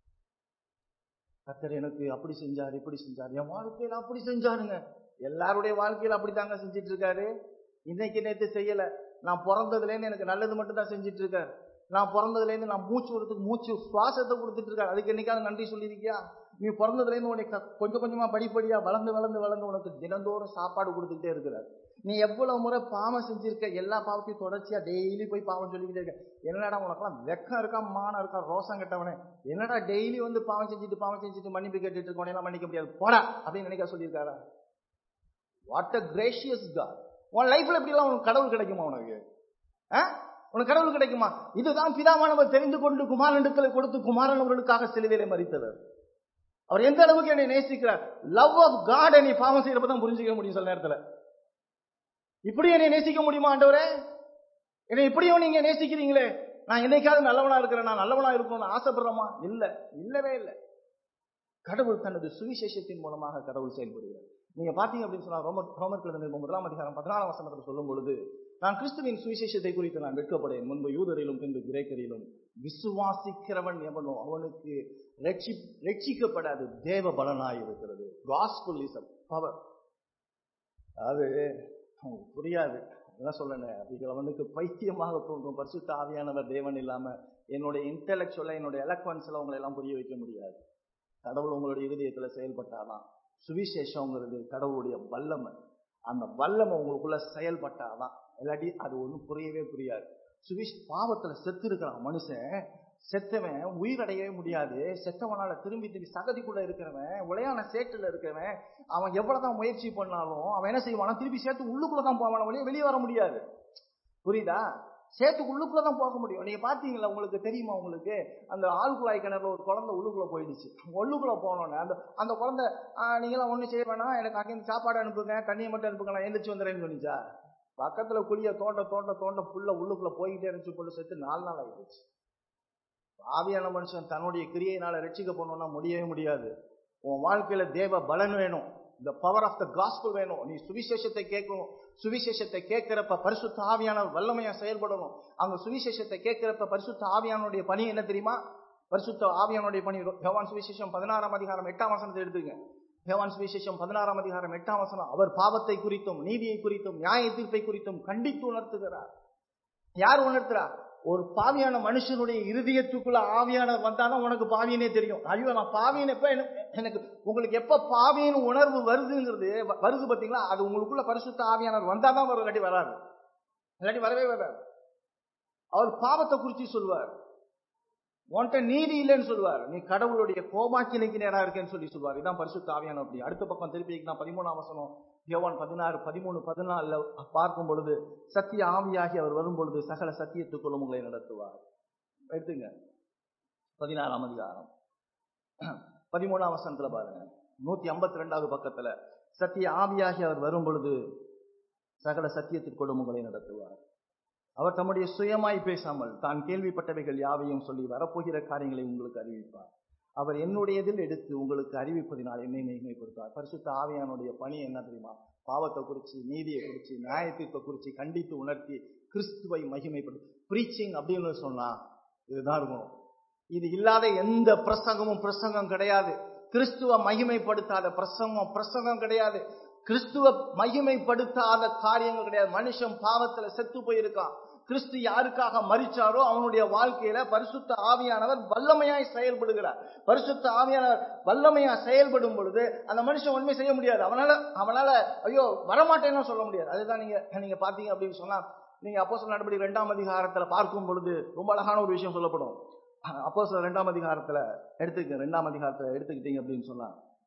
கத்தர் எனக்கு அப்படி செஞ்சார் இப்படி செஞ்சார் என் வாழ்க்கையில அப்படி செஞ்சாருங்க எல்லாருடைய வாழ்க்கையில அப்படித்தாங்க செஞ்சிட்டு இருக்காரு இன்னைக்கு நேற்று செய்யல நான் பிறந்ததுலேருந்து எனக்கு நல்லது மட்டும் தான் செஞ்சுட்டு இருக்காரு நான் பிறந்ததுலேருந்து நான் மூச்சு விடுறதுக்கு மூச்சு சுவாசத்தை கொடுத்துட்டு இருக்காரு அதுக்கு என்னைக்காவது நன்றி சொல்லியிருக்கியா நீ பிறந்ததுலேருந்து உனக்கு கொஞ்சம் கொஞ்சமா படிப்படியா வளர்ந்து வளர்ந்து வளர்ந்து உனக்கு தினந்தோறும் சாப்பாடு கொடுத்துக்கிட்டே இருக்கிறார் நீ எவ்வளவு முறை பாவம் செஞ்சிருக்க எல்லா பாவத்தையும் தொடர்ச்சியா டெய்லி போய் பாவம் சொல்லிக்கிட்டே இருக்க என்னடா உனக்கெல்லாம் வெக்கம் இருக்கா மானம் இருக்கா ரோசம் கட்டவனே என்னடா டெய்லி வந்து பாவம் செஞ்சுட்டு பாவம் செஞ்சுட்டு மன்னிப்பு கேட்டுட்டு இருக்கவனே எல்லாம் மன்னிக்க முடியாது போடா அப்படின்னு நினைக்க சொல்லியிருக்காரா வாட் அ கிரேஷியஸ் காட் உன் லைஃப்ல எப்படிலாம் உனக்கு கடவுள் கிடைக்குமா உனக்கு உனக்கு கடவுள் கிடைக்குமா இதுதான் பிதாமானவர் தெரிந்து கொண்டு குமாரனிடத்தில் கொடுத்து குமாரன் அவர்களுக்காக சிலுவையிலே மறித்தவர் அவர் எந்த அளவுக்கு என்னை நேசிக்கிறார் லவ் ஆஃப் காட் என்னை பாவம் செய்யறப்ப தான் புரிஞ்சுக்க முடியும் சில நேரத்துல இப்படி என்னை நேசிக்க முடியுமா ஆண்டவரே என்னை இப்படியும் நீங்க நேசிக்கிறீங்களே நான் என்னைக்காவது நல்லவனா இருக்கிறேன் நான் நல்லவனா இருக்கணும்னு ஆசைப்படுறோமா இல்ல இல்லவே இல்லை கடவுள் தனது சுவிசேஷத்தின் மூலமாக கடவுள் செயல்படுகிறார் நீங்க பாத்தீங்க அப்படின்னு சொன்னா ரோமர் ரோமர்கள் முதலாம் அதிகாரம் பதினாலாம் வசனத்தில் சொல்லும் பொழுது நான் கிறிஸ்துவின் சுவிசேஷத்தை குறித்து நான் வெட்கப்படேன் முன்பு யூதரிலும் பின்பு கிரேக்கரிலும் விசுவாசிக்கிறவன் எவனோ அவனுக்கு ரட்சி ரட்சிக்கப்படாது தேவ பலனாய் இருக்கிறது காஸ்புல் இஸ் அ பவர் அது புரியாது என்ன சொல்லணும் அப்படி அவனுக்கு பைத்தியமாக தோன்றும் பரிசுத்த ஆவியானவர் தேவன் இல்லாம என்னுடைய இன்டெலெக்சுவலா என்னுடைய எலக்வன்ஸ்ல உங்களை எல்லாம் புரிய வைக்க முடியாது கடவுள் உங்களுடைய இருதயத்துல செயல்பட்டாதான் சுவிசேஷங்கிறது கடவுளுடைய வல்லமை அந்த வல்லமை உங்களுக்குள்ள செயல்பட்டாதான் இல்லாட்டி அது ஒன்றும் புரியவே புரியாது சுவிஷ் பாவத்துல செத்து இருக்கிறான் மனுஷன் செத்தவன் உயிரடையவே முடியாது செத்தவனால திரும்பி திரும்பி சகதிக்குள்ள இருக்கிறவன் உளையான சேற்றுல இருக்கிறவன் அவன் எவ்வளவுதான் முயற்சி பண்ணாலும் அவன் என்ன செய்வானா திருப்பி சேர்த்து உள்ளுக்குள்ளதான் போவான வழியே வெளியே வர முடியாது புரியுதா சேத்துக்கு உள்ளுக்குள்ளதான் போக முடியும் நீங்க பாத்தீங்களா உங்களுக்கு தெரியுமா உங்களுக்கு அந்த ஆழ்குழாய் கிணறுல ஒரு குழந்தை உள்ளுக்குள்ள போயிடுச்சு உள்ளுக்குள்ள போனோன்னே அந்த அந்த குழந்தை "ஆஹ், நீங்களாம் ஒண்ணும் செய்ய வேணாம் எனக்கு அங்கே சாப்பாடு அனுப்புங்க தண்ணியை மட்டும் அனுப்புங்க நான் எந்திரிச்சு வந்துடுறேன்னு சொன்னிச்சா பக்கத்துல குழிய தோண்ட தோண்ட தோண்ட புள்ள உள்ளுக்குள்ள போய்கிட்டே இருந்துச்சு புள்ள செத்து நாலு நாள் ஆயிடுச்சு ஆவியான மனுஷன் தன்னுடைய கிரியையினால ரட்சிக்க போனோம்னா முடியவே முடியாது உன் வாழ்க்கையில தேவ பலன் வேணும் இந்த பவர் ஆஃப் த காஸ்பல் வேணும் நீ சுவிசேஷத்தை கேட்கணும் சுவிசேஷத்தை கேட்கிறப்ப பரிசுத்த ஆவியான வல்லமையா செயல்படணும் அங்க சுவிசேஷத்தை கேட்கிறப்ப பரிசுத்த ஆவியானுடைய பணி என்ன தெரியுமா பரிசுத்த ஆவியானுடைய பணி யோவான் சுவிசேஷம் பதினாறாம் அதிகாரம் எட்டாம் வசனத்தை எடுத்துங்க யோவான் சுவிசேஷம் பதினாறாம் அதிகாரம் எட்டாம் வசனம் அவர் பாவத்தை குறித்தும் நீதியை குறித்தும் நியாய தீர்ப்பை குறித்தும் கண்டித்து உணர்த்துகிறார் யார் உணர்த்துறார் ஒரு பாவியான மனுஷனுடைய இருதயத்துக்குள்ள ஆவியானவர் வந்தாதான் உனக்கு பாவியனே தெரியும் ஐயோ நான் பாவியன் எப்ப எனக்கு- எனக்கு உங்களுக்கு எப்ப பாவியின் உணர்வு வருதுங்கிறது வ- வருது பாத்தீங்களா அது உங்களுக்குள்ள பரிசுத்த ஆவியானவர் வந்தாதான் வரும் இல்லாட்டி வராது இல்லாட்டி வரவே வராது அவர் பாவத்தை குறித்து சொல்வார் உன்கிட்ட நீதி இல்லைன்னு சொல்லுவார் நீ கடவுளுடைய கோபாக்கினைக்கு நேரா இருக்கேன்னு சொல்லி சொல்வார் இதான் பரிசுத்த ஆவியான அப்படி அடுத்த பக்கம் திருப்பி நான் பதிமூணாம் வசனம் யோவான் பதினாறு பதிமூணு பதினாலுல பார்க்கும் பொழுது சத்திய ஆவியாகி அவர் வரும் பொழுது சகல சத்தியத்துக்குள்ளும் உங்களை நடத்துவார் எடுத்துங்க பதினாறாம் அதிகாரம் பதிமூணாம் வசனத்துல பாருங்க நூத்தி ஐம்பத்தி ரெண்டாவது பக்கத்துல சத்திய ஆவியாகி அவர் வரும் பொழுது சகல சத்தியத்திற்குள்ளும் உங்களை நடத்துவார் அவர் தம்முடைய சுயமாய் பேசாமல் தான் கேள்விப்பட்டவைகள் யாவையும் சொல்லி வரப்போகிற காரியங்களை உங்களுக்கு அறிவிப்பார் அவர் என்னுடையதில் எடுத்து உங்களுக்கு அறிவிப்பதினால் என்னை மகிமைப்படுத்தார் பரிசுத்த ஆவியானுடைய பணி என்ன தெரியுமா பாவத்தை குறிச்சு நீதியை குறிச்சு நியாயத்தீர்ப்பை குறிச்சு கண்டித்து உணர்த்தி கிறிஸ்துவை மகிமைப்படுத்து ப்ரீச்சிங் அப்படின்னு சொன்னா இதுதான் இருக்கும் இது இல்லாத எந்த பிரசங்கமும் பிரசங்கம் கிடையாது கிறிஸ்துவ மகிமைப்படுத்தாத பிரசங்கம் பிரசங்கம் கிடையாது கிறிஸ்துவ மகிமைப்படுத்தாத காரியங்கள் கிடையாது மனுஷன் பாவத்துல செத்து போயிருக்கான் கிறிஸ்து யாருக்காக மரிச்சாரோ அவனுடைய வாழ்க்கையில பரிசுத்த ஆவியானவர் வல்லமையாய் செயல்படுகிறார் பரிசுத்த ஆவியானவர் வல்லமையா செயல்படும் பொழுது அந்த மனுஷன் உண்மை செய்ய முடியாது அவனால அவனால ஐயோ வரமாட்டேன்னு சொல்ல முடியாது அதுதான் நீங்க நீங்க பாத்தீங்க அப்படின்னு சொன்னா நீங்க அப்போ சொல்ல நடபடி ரெண்டாம் அதிகாரத்துல பார்க்கும் பொழுது ரொம்ப அழகான ஒரு விஷயம் சொல்லப்படும் அப்போ சொல்ல ரெண்டாம் அதிகாரத்துல எடுத்துக்க ரெண்டாம் அதிகாரத்துல எடுத்துக்கிட்டீங்க அப்படின்னு சொன்னா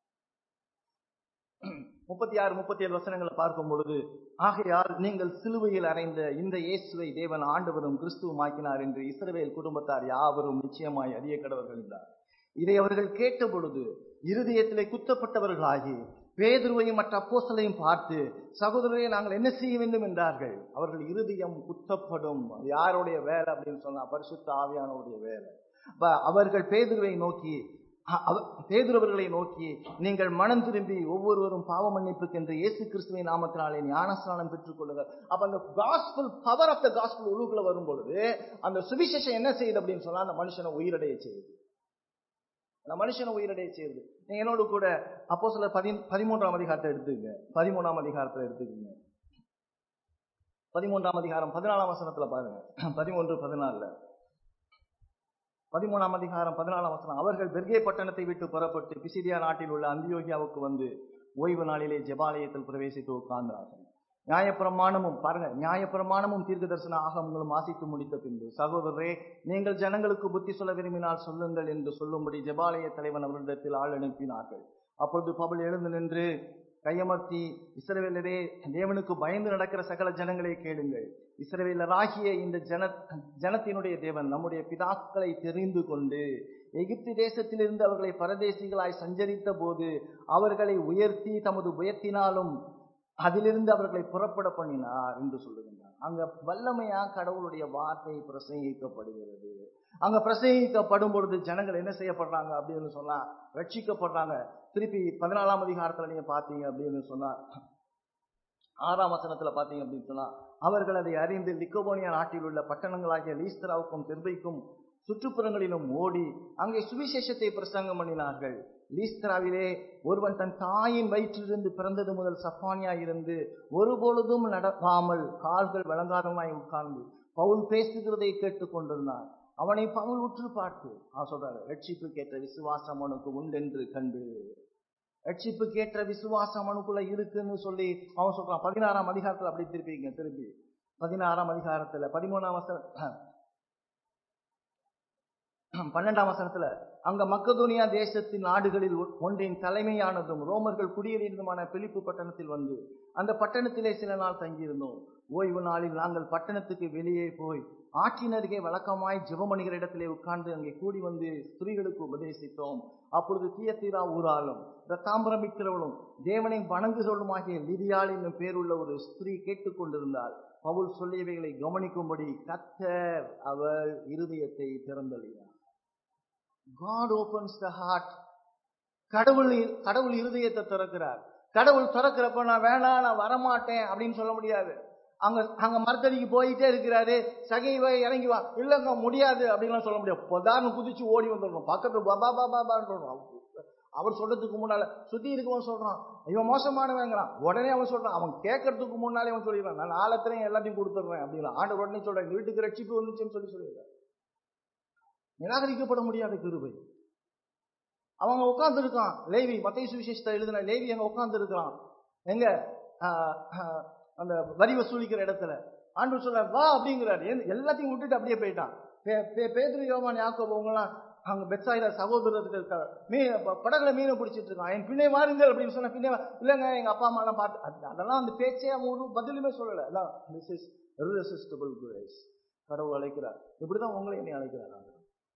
முப்பத்தி ஆறு முப்பத்தி ஏழு வசனங்களை பார்க்கும் பொழுது ஆகையால் நீங்கள் சிலுவையில் அறைந்த இந்த இயேசுவை தேவன் ஆண்டவரும் கிறிஸ்துவமாக்கினார் என்று இஸ்ரவேல் குடும்பத்தார் யாவரும் நிச்சயமாய் அறிய கடவர்கள் என்றார் இதை அவர்கள் கேட்ட பொழுது இருதயத்திலே குத்தப்பட்டவர்களாகி பேதுருவையும் மற்ற அப்போஸ்தலையும் பார்த்து சகோதரரை நாங்கள் என்ன செய்ய வேண்டும் என்றார்கள் அவர்கள் இருதயம் குத்தப்படும் அது யாருடைய வேலை அப்படின்னு சொன்னா பரிசுத்த ஆவியானவருடைய வேலை அப்ப அவர்கள் பேதுருவை நோக்கி அ- அவ- பேதுருவர்களை நோக்கி நீங்கள் மனம் திரும்பி ஒவ்வொருவரும் பாவ மன்னிப்புக்கென்று இயேசு கிறிஸ்துவின் நாமத்தினாலே ஞானஸ்நானம் பெற்றுக் கொள்ளுங்கள் அப்ப அந்த gospel power of the gospel உள்ளுக்குள்ள வரும் பொழுது அந்த சுவிசேஷம் என்ன செய்யுது அப்படின்னு சொன்னா அந்த மனுஷனை உயிரடைய செய்யுது அந்த மனுஷனை உயிரடைய செய்யுது நீங்க என்னோட கூட அப்போ சில பதி பதிமூன்றாம் அதிகாரத்தை எடுத்துக்கங்க பதிமூணாம் அதிகாரத்தை எடுத்துக்கங்க பதிமூன்றாம் அதிகாரம் பதினாலாம் வசனத்துல பாருங்க பதிமூன்று பதினாலுல பதிமூணாம் அதிகாரம் பதினாலாம் வசனம் அவர்கள் பெர்கே பட்டணத்தை விட்டு புறப்பட்டு பிசிதியா நாட்டில் உள்ள அந்தியோகியாவுக்கு வந்து ஓய்வு நாளிலே ஜெபாலயத்தில் பிரவேசித்து உட்கார்ந்தார்கள் நியாயப்பிரமாணமும் பாருங்க நியாயப்பிரமாணமும் தீர்க்க தரிசன ஆகமங்களும் வாசித்து முடித்த பின்பு சகோதரரே நீங்கள் ஜனங்களுக்கு புத்தி சொல்ல விரும்பினால் சொல்லுங்கள் என்று சொல்லும்படி ஜெபாலய தலைவன் அவரிடத்தில் ஆள் அனுப்பினார்கள் அப்பொழுது பவுல் எழுந்து நின்று கையமர்த்தி இஸ்ரவேலரே தேவனுக்கு பயந்து நடக்கிற சகல ஜனங்களை கேளுங்கள் இஸ்ரவேலராகிய இந்த ஜன ஜனத்தினுடைய தேவன் நம்முடைய பிதாக்களை தெரிந்து கொண்டு எகிப்து தேசத்திலிருந்து அவர்களை பரதேசிகளாய் சஞ்சரித்த போது அவர்களை உயர்த்தி தமது உயர்த்தினாலும் அதிலிருந்து அவர்களை புறப்பட பண்ணினார் என்று சொல்லுகின்றார் அங்க வல்லமையா கடவுளுடைய வார்த்தை பிரசங்கிக்கப்படுகிறது அங்க பிரசங்கிக்கப்படும் பொழுது ஜனங்கள் என்ன செய்யப்படுறாங்க அப்படின்னு சொன்னா ரட்சிக்கப்படுறாங்க திருப்பி பதினாலாம் அதிகாரத்துல நீங்க பாத்தீங்க அப்படின்னு சொன்னா ஆறாம் வசனத்துல பாத்தீங்க அப்படின்னு சொன்னா அவர்கள் அதை அறிந்து லிக்கோபோனியா நாட்டில் உள்ள பட்டணங்களாகிய லீஸ்தராவுக்கும் தெர்பைக்கும் சுற்றுப்புறங்களிலும் ஓடி அங்கே சுவிசேஷத்தை பிரசங்கம் பண்ணினார்கள் லீஸ்திராவிலே ஒருவன் தன் தாயின் வயிற்றிலிருந்து பிறந்தது முதல் சப்பானியா இருந்து ஒருபொழுதும் நடக்காமல் கால்கள் விளங்காதமாய் உட்கார்ந்து பவுல் பேசுகிறதை கேட்டுக் கொண்டிருந்தான் அவனை பவுல் உற்று பார்த்து அவன் சொல்றாரு ரட்சிப்புக்கேற்ற விசுவாசம் அவனுக்கு உண்டென்று கண்டு ரட்சிப்புக்கேற்ற விசுவாசம் அவனுக்குள்ள இருக்குன்னு சொல்லி அவன் சொல்றான் பதினாறாம் அதிகாரத்துல அப்படி திருப்பிங்க திருப்பி பதினாறாம் அதிகாரத்துல பதிமூணாம் வசனம் பன்னெண்டாம் வசனத்துல அங்க மக்கதோனியா தேசத்தின் நாடுகளில் ஒன்றின் தலைமையானதும் ரோமர்கள் குடியேறியதுமான பிலிப்பு பட்டணத்தில் வந்து அந்த பட்டணத்திலே சில நாள் தங்கியிருந்தோம் ஓய்வு நாளில் நாங்கள் பட்டணத்துக்கு வெளியே போய் ஆற்றின் அருகே வழக்கமாய் ஜெபமணிகிற இடத்திலே உட்கார்ந்து அங்கே கூடி வந்து ஸ்திரீகளுக்கு உபதேசித்தோம் அப்பொழுது தீயத்தீரா ஊராலும் ரத்தாம்பரம் விற்கிறவளும் தேவனை வணங்குகளுமாகிய லிதியாள் என்னும் பேருள்ள ஒரு ஸ்திரீ கேட்டுக்கொண்டிருந்தாள் பவுல் சொல்லியவைகளை கவனிக்கும்படி கத்தர் அவள் இருதயத்தை திறந்தளியார் God opens the heart. கடவுள் கடவுள் இருதயத்தை திறக்கிறார் கடவுள் திறக்கிறப்ப நான் வேணாம் நான் வரமாட்டேன் அப்படின்னு சொல்ல முடியாது அங்க அங்க மரத்தடிக்கு போயிட்டே இருக்கிறாரு சகைவை இறங்கி வா இல்லைங்க முடியாது அப்படின்லாம் சொல்ல முடியாது பொதார்னு குதிச்சு ஓடி வந்துடணும் பக்கத்துல பாபா பாபா பான்னு சொல்றோம் அவர் சொல்றதுக்கு முன்னால சுத்தி இருக்கவன் சொல்றான் இவன் மோசமானவங்கிறான் உடனே அவன் சொல்றான் அவன் கேட்கறதுக்கு முன்னாலே அவன் சொல்லிடுறான் நான் ஆழத்திலையும் எல்லாத்தையும் கொடுத்துட்றேன் அப்படின்னா ஆண்டு உடனே சொல்றேன் எங்க வீட்டுக்கு ரட்சிப்பு வந்துச்சுன்னு சொல்லி சொல்லிடுறேன் நிராகரிக்கப்பட முடியாத கிருபை அவங்க உட்கார்ந்து இருக்கான் லேவி மத்திய சுவிசேஷத்தை எழுதின லேவி அங்க உட்கார்ந்து இருக்கிறான் எங்க அந்த வரி வசூலிக்கிற இடத்துல ஆண்டு சொல்ல வா அப்படிங்கிறாரு எல்லாத்தையும் விட்டுட்டு அப்படியே போயிட்டான் பேதிரி யோமான் யாக்கோப் அவங்கலாம் அங்க பெட்சாயில சகோதரர்கள் மீன் படகுல மீனை பிடிச்சிட்டு இருக்கான் என் பின்னே வாருங்கள் அப்படின்னு சொன்ன பின்னே இல்லைங்க எங்க அப்பா அம்மா எல்லாம் பார்த்து அதெல்லாம் அந்த பேச்சே அவன் ஒரு பதிலுமே சொல்லல அதான் திஸ் இஸ் irresistible grace கடவுள் அழைக்கிறார் இப்படிதான் உங்களை என்னை அழைக்கிறார்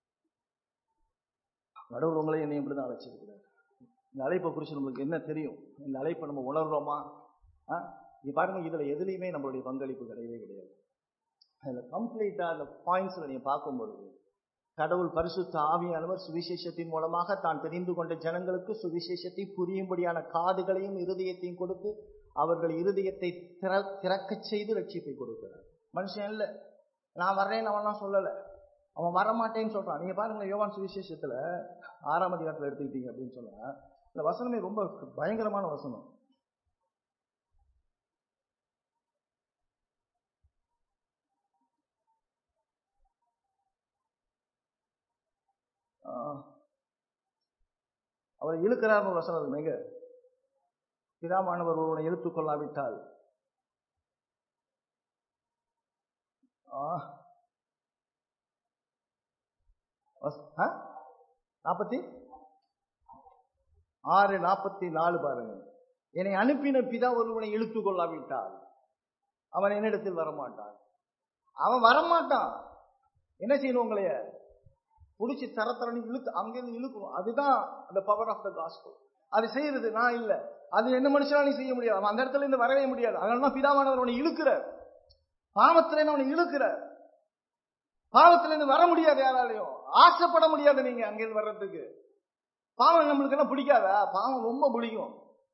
கடவுள் உங்களை என்னை இப்படிதான் அழைச்சிருக்கிறார் இந்த அழைப்பை குறித்து நம்மளுக்கு என்ன தெரியும் இந்த அழைப்பை நம்ம உணர்றோமா நீ பாருங்க இதுல எதுலையுமே நம்மளுடைய பங்களிப்பு கிடையவே கிடையாது அதுல கம்ப்ளீட்டா அந்த பாயிண்ட்ஸ்ல நீங்க பார்க்கும்பொழுது கடவுள் பரிசுத்த ஆவியானவர் சுவிசேஷத்தின் மூலமாக தான் தெரிந்து கொண்ட ஜனங்களுக்கு சுவிசேஷத்தை புரியும்படியான காதுகளையும் இருதயத்தையும் கொடுத்து அவர்கள் இருதயத்தை திற திறக்கச் செய்து ரட்சிப்பை கொடுக்கிறார் மனுஷன் இல்லை நான் வர்றேன்னு அவன்லாம் சொல்லலை அவன் வரமாட்டேன்னு சொல்றான் நீங்க பாருங்க யோவான் சுவிசேஷத்துல ஆறாம் அதிகாரத்துல எடுத்துக்கிட்டீங்க அப்படின்னு சொன்னா இந்த வசனமே ரொம்ப பயங்கரமான வசனம் அவரை இழுக்கிறார் ஒரு வசனம் மிக பிதாமானவர் ஒருவனை இழுத்துக் கொள்ளாவிட்டால் நாற்பத்தி ஆறு நாற்பத்தி நாலு பாருங்க என்னை அனுப்பின பிதா ஒருவனை இழுத்து கொள்ளாவிட்டால் அவன் என்னிடத்தில் வரமாட்டான் அவன் வரமாட்டான் என்ன செய்யணும் உங்களைய பிடிச்சி தர தரணி இழுத்து அங்கிருந்து இழுக்கணும் அதுதான் அந்த பவர் ஆஃப் த காஸ்பல் அது செய்யறது நான் இல்ல அது என்ன மனுஷனாலும் செய்ய முடியாது அவன் அந்த இடத்துல இருந்து வரவே முடியாது அதனால பிதாமானவர் அவனை இழுக்கிறார் பாவத்துல அவனை இழுக்கிறார் பாவத்துல இருந்து வர முடியாது யாராலையும் ஆசைப்பட முடியாது நீங்க அங்கிருந்து வர்றதுக்கு பாவம் நம்மளுக்கு எல்லாம் பிடிக்காதா பாவம் ரொம்ப பிடிக்கும்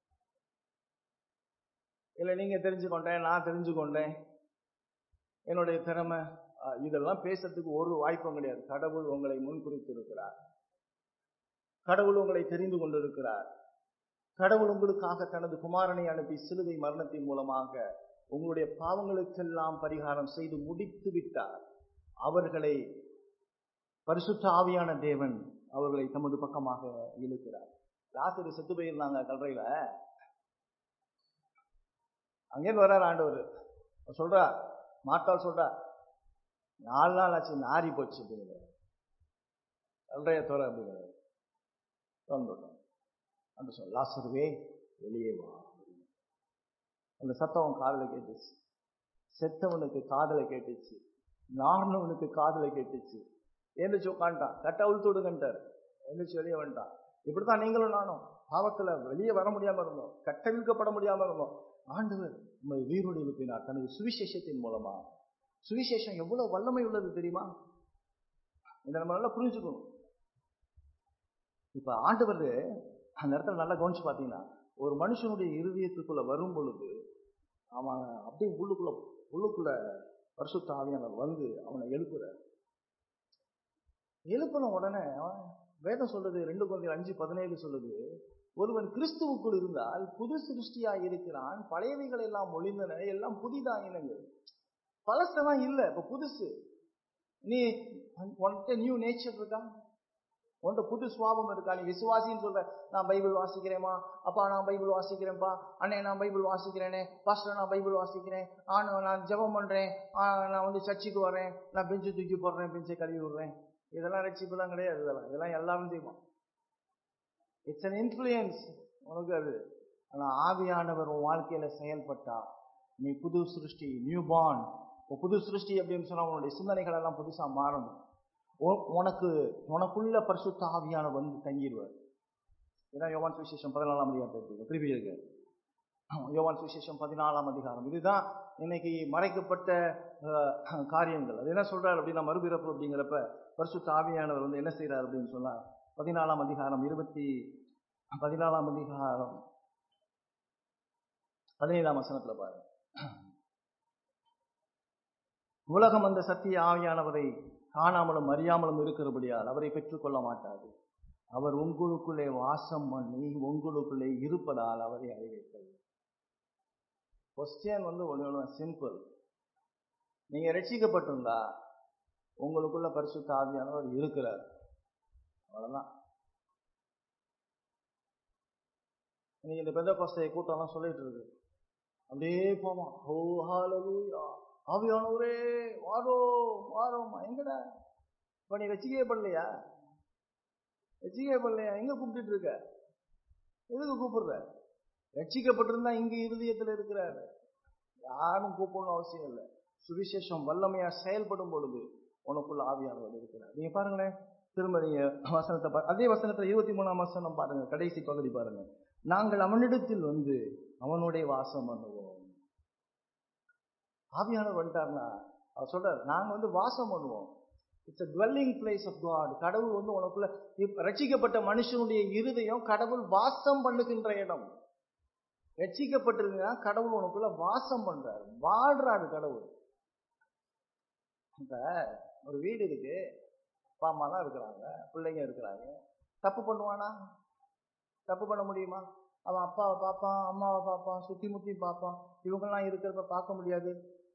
இல்ல நீங்க தெரிஞ்சுக்கொண்டேன் நான் தெரிஞ்சுக்கொண்டேன் என்னுடைய திறமை இதெல்லாம் பேசுறதுக்கு ஒரு வாய்ப்பும் கிடையாது கடவுள் உங்களை முன்குறித்து இருக்கிறார் கடவுள் உங்களை தெரிந்து கொண்டிருக்கிறார் கடவுள் உங்களுக்காக தனது குமாரனை அனுப்பி சிலுவை மரணத்தின் மூலமாக உங்களுடைய பாவங்களுக்கெல்லாம் பரிகாரம் செய்து முடித்து விட்டார் அவர்களை பரிசுத்த ஆவியான தேவன் அவர்களை தமது பக்கமாக இழுக்கிறார் லாசரு செத்து போயிருந்தாங்க கல்றையில அங்கேருந்து வர்றார் ஆண்டவர் சொல்றா மாட்டால் சொல்றா நாலு நாள் ஆச்சு நாரி போச்சு அப்படிங்கிற கல்றைய தோற அப்படிங்கிறார் திறந்துட்டோம் அந்த சொல் லாசருவே வெளியே வா அந்த சத்தம் காதல கேட்டுச்சு செத்தவனுக்கு காதல கேட்டுச்சு நார்னவனுக்கு காதல கேட்டுச்சு எழுந்திரிச்சு உட்காந்துட்டான் கட்ட உழுத்து விடுங்கன்ட்டார் எழுந்திரிச்சு வெளியே வந்துட்டான் இப்படித்தான் நீங்களும் நானும் பாவத்துல வெளியே வர முடியாம இருந்தோம் கட்டவிழ்க்கப்பட முடியாம இருந்தோம் ஆண்டவர் நம்ம உயிரோடு எழுப்பினார் தனது சுவிசேஷத்தின் மூலமா சுவிசேஷம் எவ்வளவு வல்லமை உள்ளது தெரியுமா இதை நம்ம நல்லா புரிஞ்சுக்கணும் இப்ப ஆண்டவர் அந்த இடத்துல நல்லா கவனிச்சு பாத்தீங்கன்னா ஒரு மனுஷனுடைய இருதயத்துக்குள்ள வரும் பொழுது அவன் அப்படியே உள்ளுக்குள்ள உள்ளுக்குள்ள பரிசுத்த ஆவியானவர் வந்து அவனை எழுப்புற எழுப்பின உடனே அவன் வேதம் சொல்லுது ரெண்டு குழந்தைகள் அஞ்சு பதினேழு சொல்லுது ஒருவன் கிறிஸ்துவுக்குள் இருந்தால் புது சிருஷ்டியாய் இருக்கிறான் பழையவைகள் எல்லாம் ஒளிந்தன எல்லாம் புதிதாயினங்கள் பழசெல்லாம் இல்ல இப்ப புதுசு நீ உன்கிட்ட நியூ நேச்சர் இருக்கா உன்கிட்ட புது சுவாபம் இருக்கா நீ விசுவாசின்னு சொல்ற நான் பைபிள் வாசிக்கிறேமா அப்பா நான் பைபிள் வாசிக்கிறேன்ப்பா அண்ணே நான் பைபிள் வாசிக்கிறேனே பாஸ்டர் நான் பைபிள் வாசிக்கிறேன் ஆனா நான் ஜெபம் பண்றேன் ஆ, நான் வந்து சர்ச்சுக்கு வரேன் நான் பெஞ்சு தூக்கி போடுறேன் பெஞ்சை கழுவி விடுறேன் இதெல்லாம் ரட்சிப்புலாம் கிடையாது இதெல்லாம் இதெல்லாம் எல்லாரும் செய்வோம் இட்ஸ் அன் இன்ஃப்ளூயன்ஸ் உனக்கு அது ஆனா ஆவியானவர் உன் வாழ்க்கையில செயல்பட்டா நீ புது சிருஷ்டி நியூ பார்ன் புது சிருஷ்டி அப்படின்னு சொன்னா உன்னுடைய சிந்தனைகள் எல்லாம் புதுசா மாறணும் உ- உனக்கு உனக்குள்ள பரிசுத்த ஆவியானவர் வந்து தங்கிடுவார் இதான் யோவான் சுவிசேஷம் பதினாலாம் அதிகாரம் திருப்பி இருக்கு யோவான் சுவிசேஷம் பதினாலாம் அதிகாரம் இதுதான் இன்னைக்கு மறைக்கப்பட்ட அஹ், காரியங்கள் அது என்ன சொல்றாரு அப்படின்னா மறுபிறப்பு அப்படிங்கிறப்ப பரிசுத்த ஆவியானவர் வந்து என்ன செய்றார் அப்படின்னு சொன்னா பதினாலாம் அதிகாரம் இருபத்தி பதினாலாம் அதிகாரம் பதினேழாம் வசனத்துல பாருங்க உலகம் அந்த சத்திய ஆவியானவரை காணாமலும் அறியாமலும் இருக்கிறபடியால் அவரை பெற்றுக்கொள்ள மாட்டாது அவர் உங்களுக்குள்ளே வாசம் பண்ணி உங்களுக்குள்ளே இருப்பதால் அவரை அறிவித்தது கொஸ்டியன் வந்து ஒன்று சிம்பிள் நீங்க ரட்சிக்கப்பட்டிருந்தா உங்களுக்குள்ள பரிசுத்த ஆவியானவர் இருக்கிறார் அவ்வளவுதான் இன்னைக்கு இந்த பெந்த கோஸ்தை கூட்டம்லாம் சொல்லிட்டு இருக்கு அப்படியே போமா ஓ ஹalleluya ஆவியானவரே வாரோ வாரோமா எங்கடா இப்ப நீ ரசிக்கவே பண்ணலையா ரசிக்கவே பண்ணலையா எங்க கூப்பிட்டுட்டு இருக்க எதுக்கு கூப்பிடுற ரட்சிக்கப்பட்டிருந்தா இங்க இருதயத்துல இருக்கிறாரு யாரும் கூப்பிடணும் அவசியம் இல்லை சுவிசேஷம் வல்லமையா செயல்படும் பொழுது உனக்குள்ள ஆவியானவர் இருக்கிறார் நீங்க பாருங்களேன் திரும்ப நீங்க வசனத்தை பா- அதே வசனத்துல இருபத்தி மூணாம் வசனம் பாருங்க கடைசி பகுதி பாருங்க நாங்கள் அவனிடத்தில் வந்து அவனுடைய வாசம் பண்ணுவோம் ஆவியானவர் வந்துட்டார்னா அவர் சொல்றார் நாங்க வந்து வாசம் பண்ணுவோம் it's a dwelling place of God கடவுள் வந்து உனக்குள்ள இப்ப ரட்சிக்கப்பட்ட மனுஷனுடைய இருதயம் கடவுள் வாசம் பண்ணுகின்ற இடம் ரட்சிக்கப்பட்டிருந்தா கடவுள் உனக்குள்ள வாசம் பண்றாரு வாழ்றாரு கடவுள் இப்ப ஒரு வீடு இருக்கு அப்பா அம்மாலாம் இருக்கிறாங்க பிள்ளைங்க இருக்கிறாங்க தப்பு பண்ணுவானா தப்பு பண்ண முடியுமா அவன் அப்பாவை பார்ப்பான் அம்மாவை பார்ப்பான் சுத்தி முத்தி பார்ப்பான் இவங்கெல்லாம் இருக்கிறப்ப பார்க்க முடியாது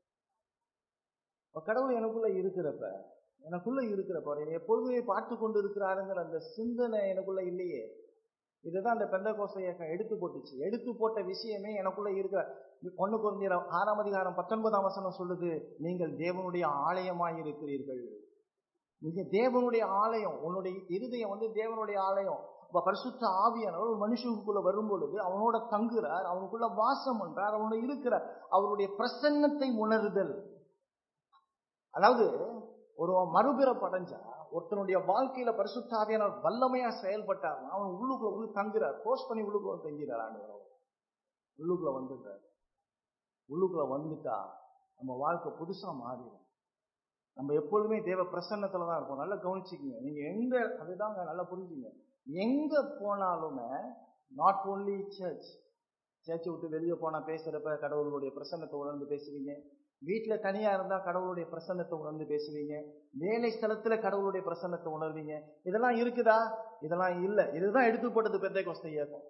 அப்ப கடவுள் எனக்குள்ள இருக்கிறப்ப எனக்குள்ள இருக்கிறப்ப அவர் என்னை எப்பொழுதுமே பார்த்து கொண்டு இருக்கிறாருங்கிற அந்த சிந்தனை எனக்குள்ள இல்லையே இதுதான் அந்த பெந்த இயக்கம் எடுத்து போட்டுச்சு எடுத்து போட்ட விஷயமே எனக்குள்ள இருக்கிற ஒண்ணு குறைஞ்ச ஆறாம் அதிகாரம் பத்தொன்பதாம் வசனம் சொல்லுது நீங்கள் தேவனுடைய ஆலயமாய் இருக்கிறீர்கள் நீங்க தேவனுடைய ஆலயம் உன்னுடைய இருதயம் வந்து தேவனுடைய ஆலயம் அப்ப பரிசுத்த ஆவியானவர் ஒரு மனுஷனுக்குள்ள வரும் பொழுது அவனோட தங்குறார் அவனுக்குள்ள வாசம் பண்றார் அவனோட இருக்கிறார் அவருடைய பிரசன்னத்தை உணருதல் அதாவது ஒரு மறுபிறப்பு அடைஞ்சா ஒருத்தனுடைய வாழ்க்கையில பரிசுத்த ஆவியானவர் வல்லமையா செயல்பட்டார்னா அவன் உள்ளுக்குள்ள உள்ள தங்குறார் போஸ்ட் பண்ணி உள்ளுக்குள்ள வந்து தங்கிறார் ஆண்டவர் உள்ளுக்குள்ள வந்துடுறார் உள்ளுக்குள்ள வந்துட்டா நம்ம வாழ்க்கை புதுசா மாறிடும் நம்ம எப்பொழுதுமே தேவ பிரசன்னத்துல தான் இருப்போம் நல்லா கவனிச்சுக்கங்க நீங்க எங்க அதுதாங்க நல்லா புரிஞ்சுங்க எங்க போனாலுமே நாட் ஓன்லி சர்ச் சர்ச்சை விட்டு வெளியே போனா பேசுறப்ப கடவுளுடைய பிரசன்னத்தை உணர்ந்து பேசுவீங்க வீட்டுல தனியா இருந்தா கடவுளுடைய பிரசன்னத்தை உணர்ந்து பேசுவீங்க வேலை ஸ்தலத்துல கடவுளுடைய பிரசன்னத்தை உணர்வீங்க இதெல்லாம் இருக்குதா இதெல்லாம் இல்ல இதுதான் எடுத்து போட்டது பெத்த கொஸ்தை இயக்கம்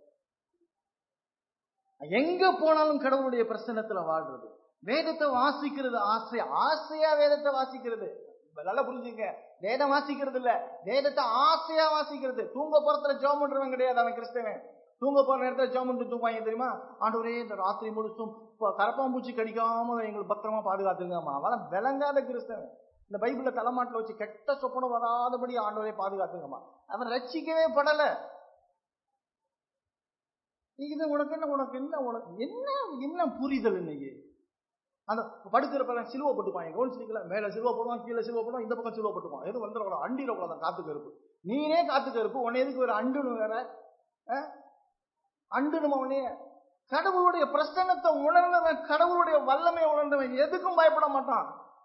எங்க போனாலும் கடவுளுடைய பிரசன்னத்துல வாழ்றது வேதத்தை வாசிக்கிறது ஆசை ஆசையா வேதத்தை வாசிக்கிறது இப்ப நல்லா புரிஞ்சுங்க வேதம் வாசிக்கிறது இல்ல வேதத்தை ஆசையா வாசிக்கிறது தூங்க போறதுல ஜோம் பண்றவன் கிடையாது அவன் கிறிஸ்தவன் தூங்க போற நேரத்துல ஜோம் பண்ணிட்டு தூங்குவாங்க தெரியுமா ஆண்டவரே இந்த ராத்திரி முழுசும் இப்ப கரப்பாம்பூச்சி கடிக்காம எங்களுக்கு பத்திரமா பாதுகாத்துங்கம்மா அவன் விளங்காத கிறிஸ்தவன் இந்த பைபிள தலைமாட்டில் வச்சு கெட்ட சொப்பனம் வராதபடி ஆண்டவரே பாதுகாத்துங்கம்மா அவன் ரட்சிக்கவே படல இது உனக்கு என்ன உனக்கு என்ன உனக்கு என்ன என்ன புரிதல் இன்னைக்கு அந்த படுக்கிறப்ப சிலுவை போட்டுப்பாங்க கவனிச்சிருக்கல மேல சிலுவை போடுவான் கீழே சிலுவை போடுவான் இந்த பக்கம் சிலுவை போட்டுப்பான் எது வந்துடக்கூடாது அண்டிடக்கூடாது காத்து கருப்பு நீனே காத்து கருப்பு உன்னை எதுக்கு ஒரு அண்டுன்னு வேற அண்டுணும் அவனே கடவுளுடைய பிரசன்னத்தை உணர்ந்தவன் கடவுளுடைய வல்லமையை உணர்ந்தவன் எதுக்கும் பயப்பட மாட்டான்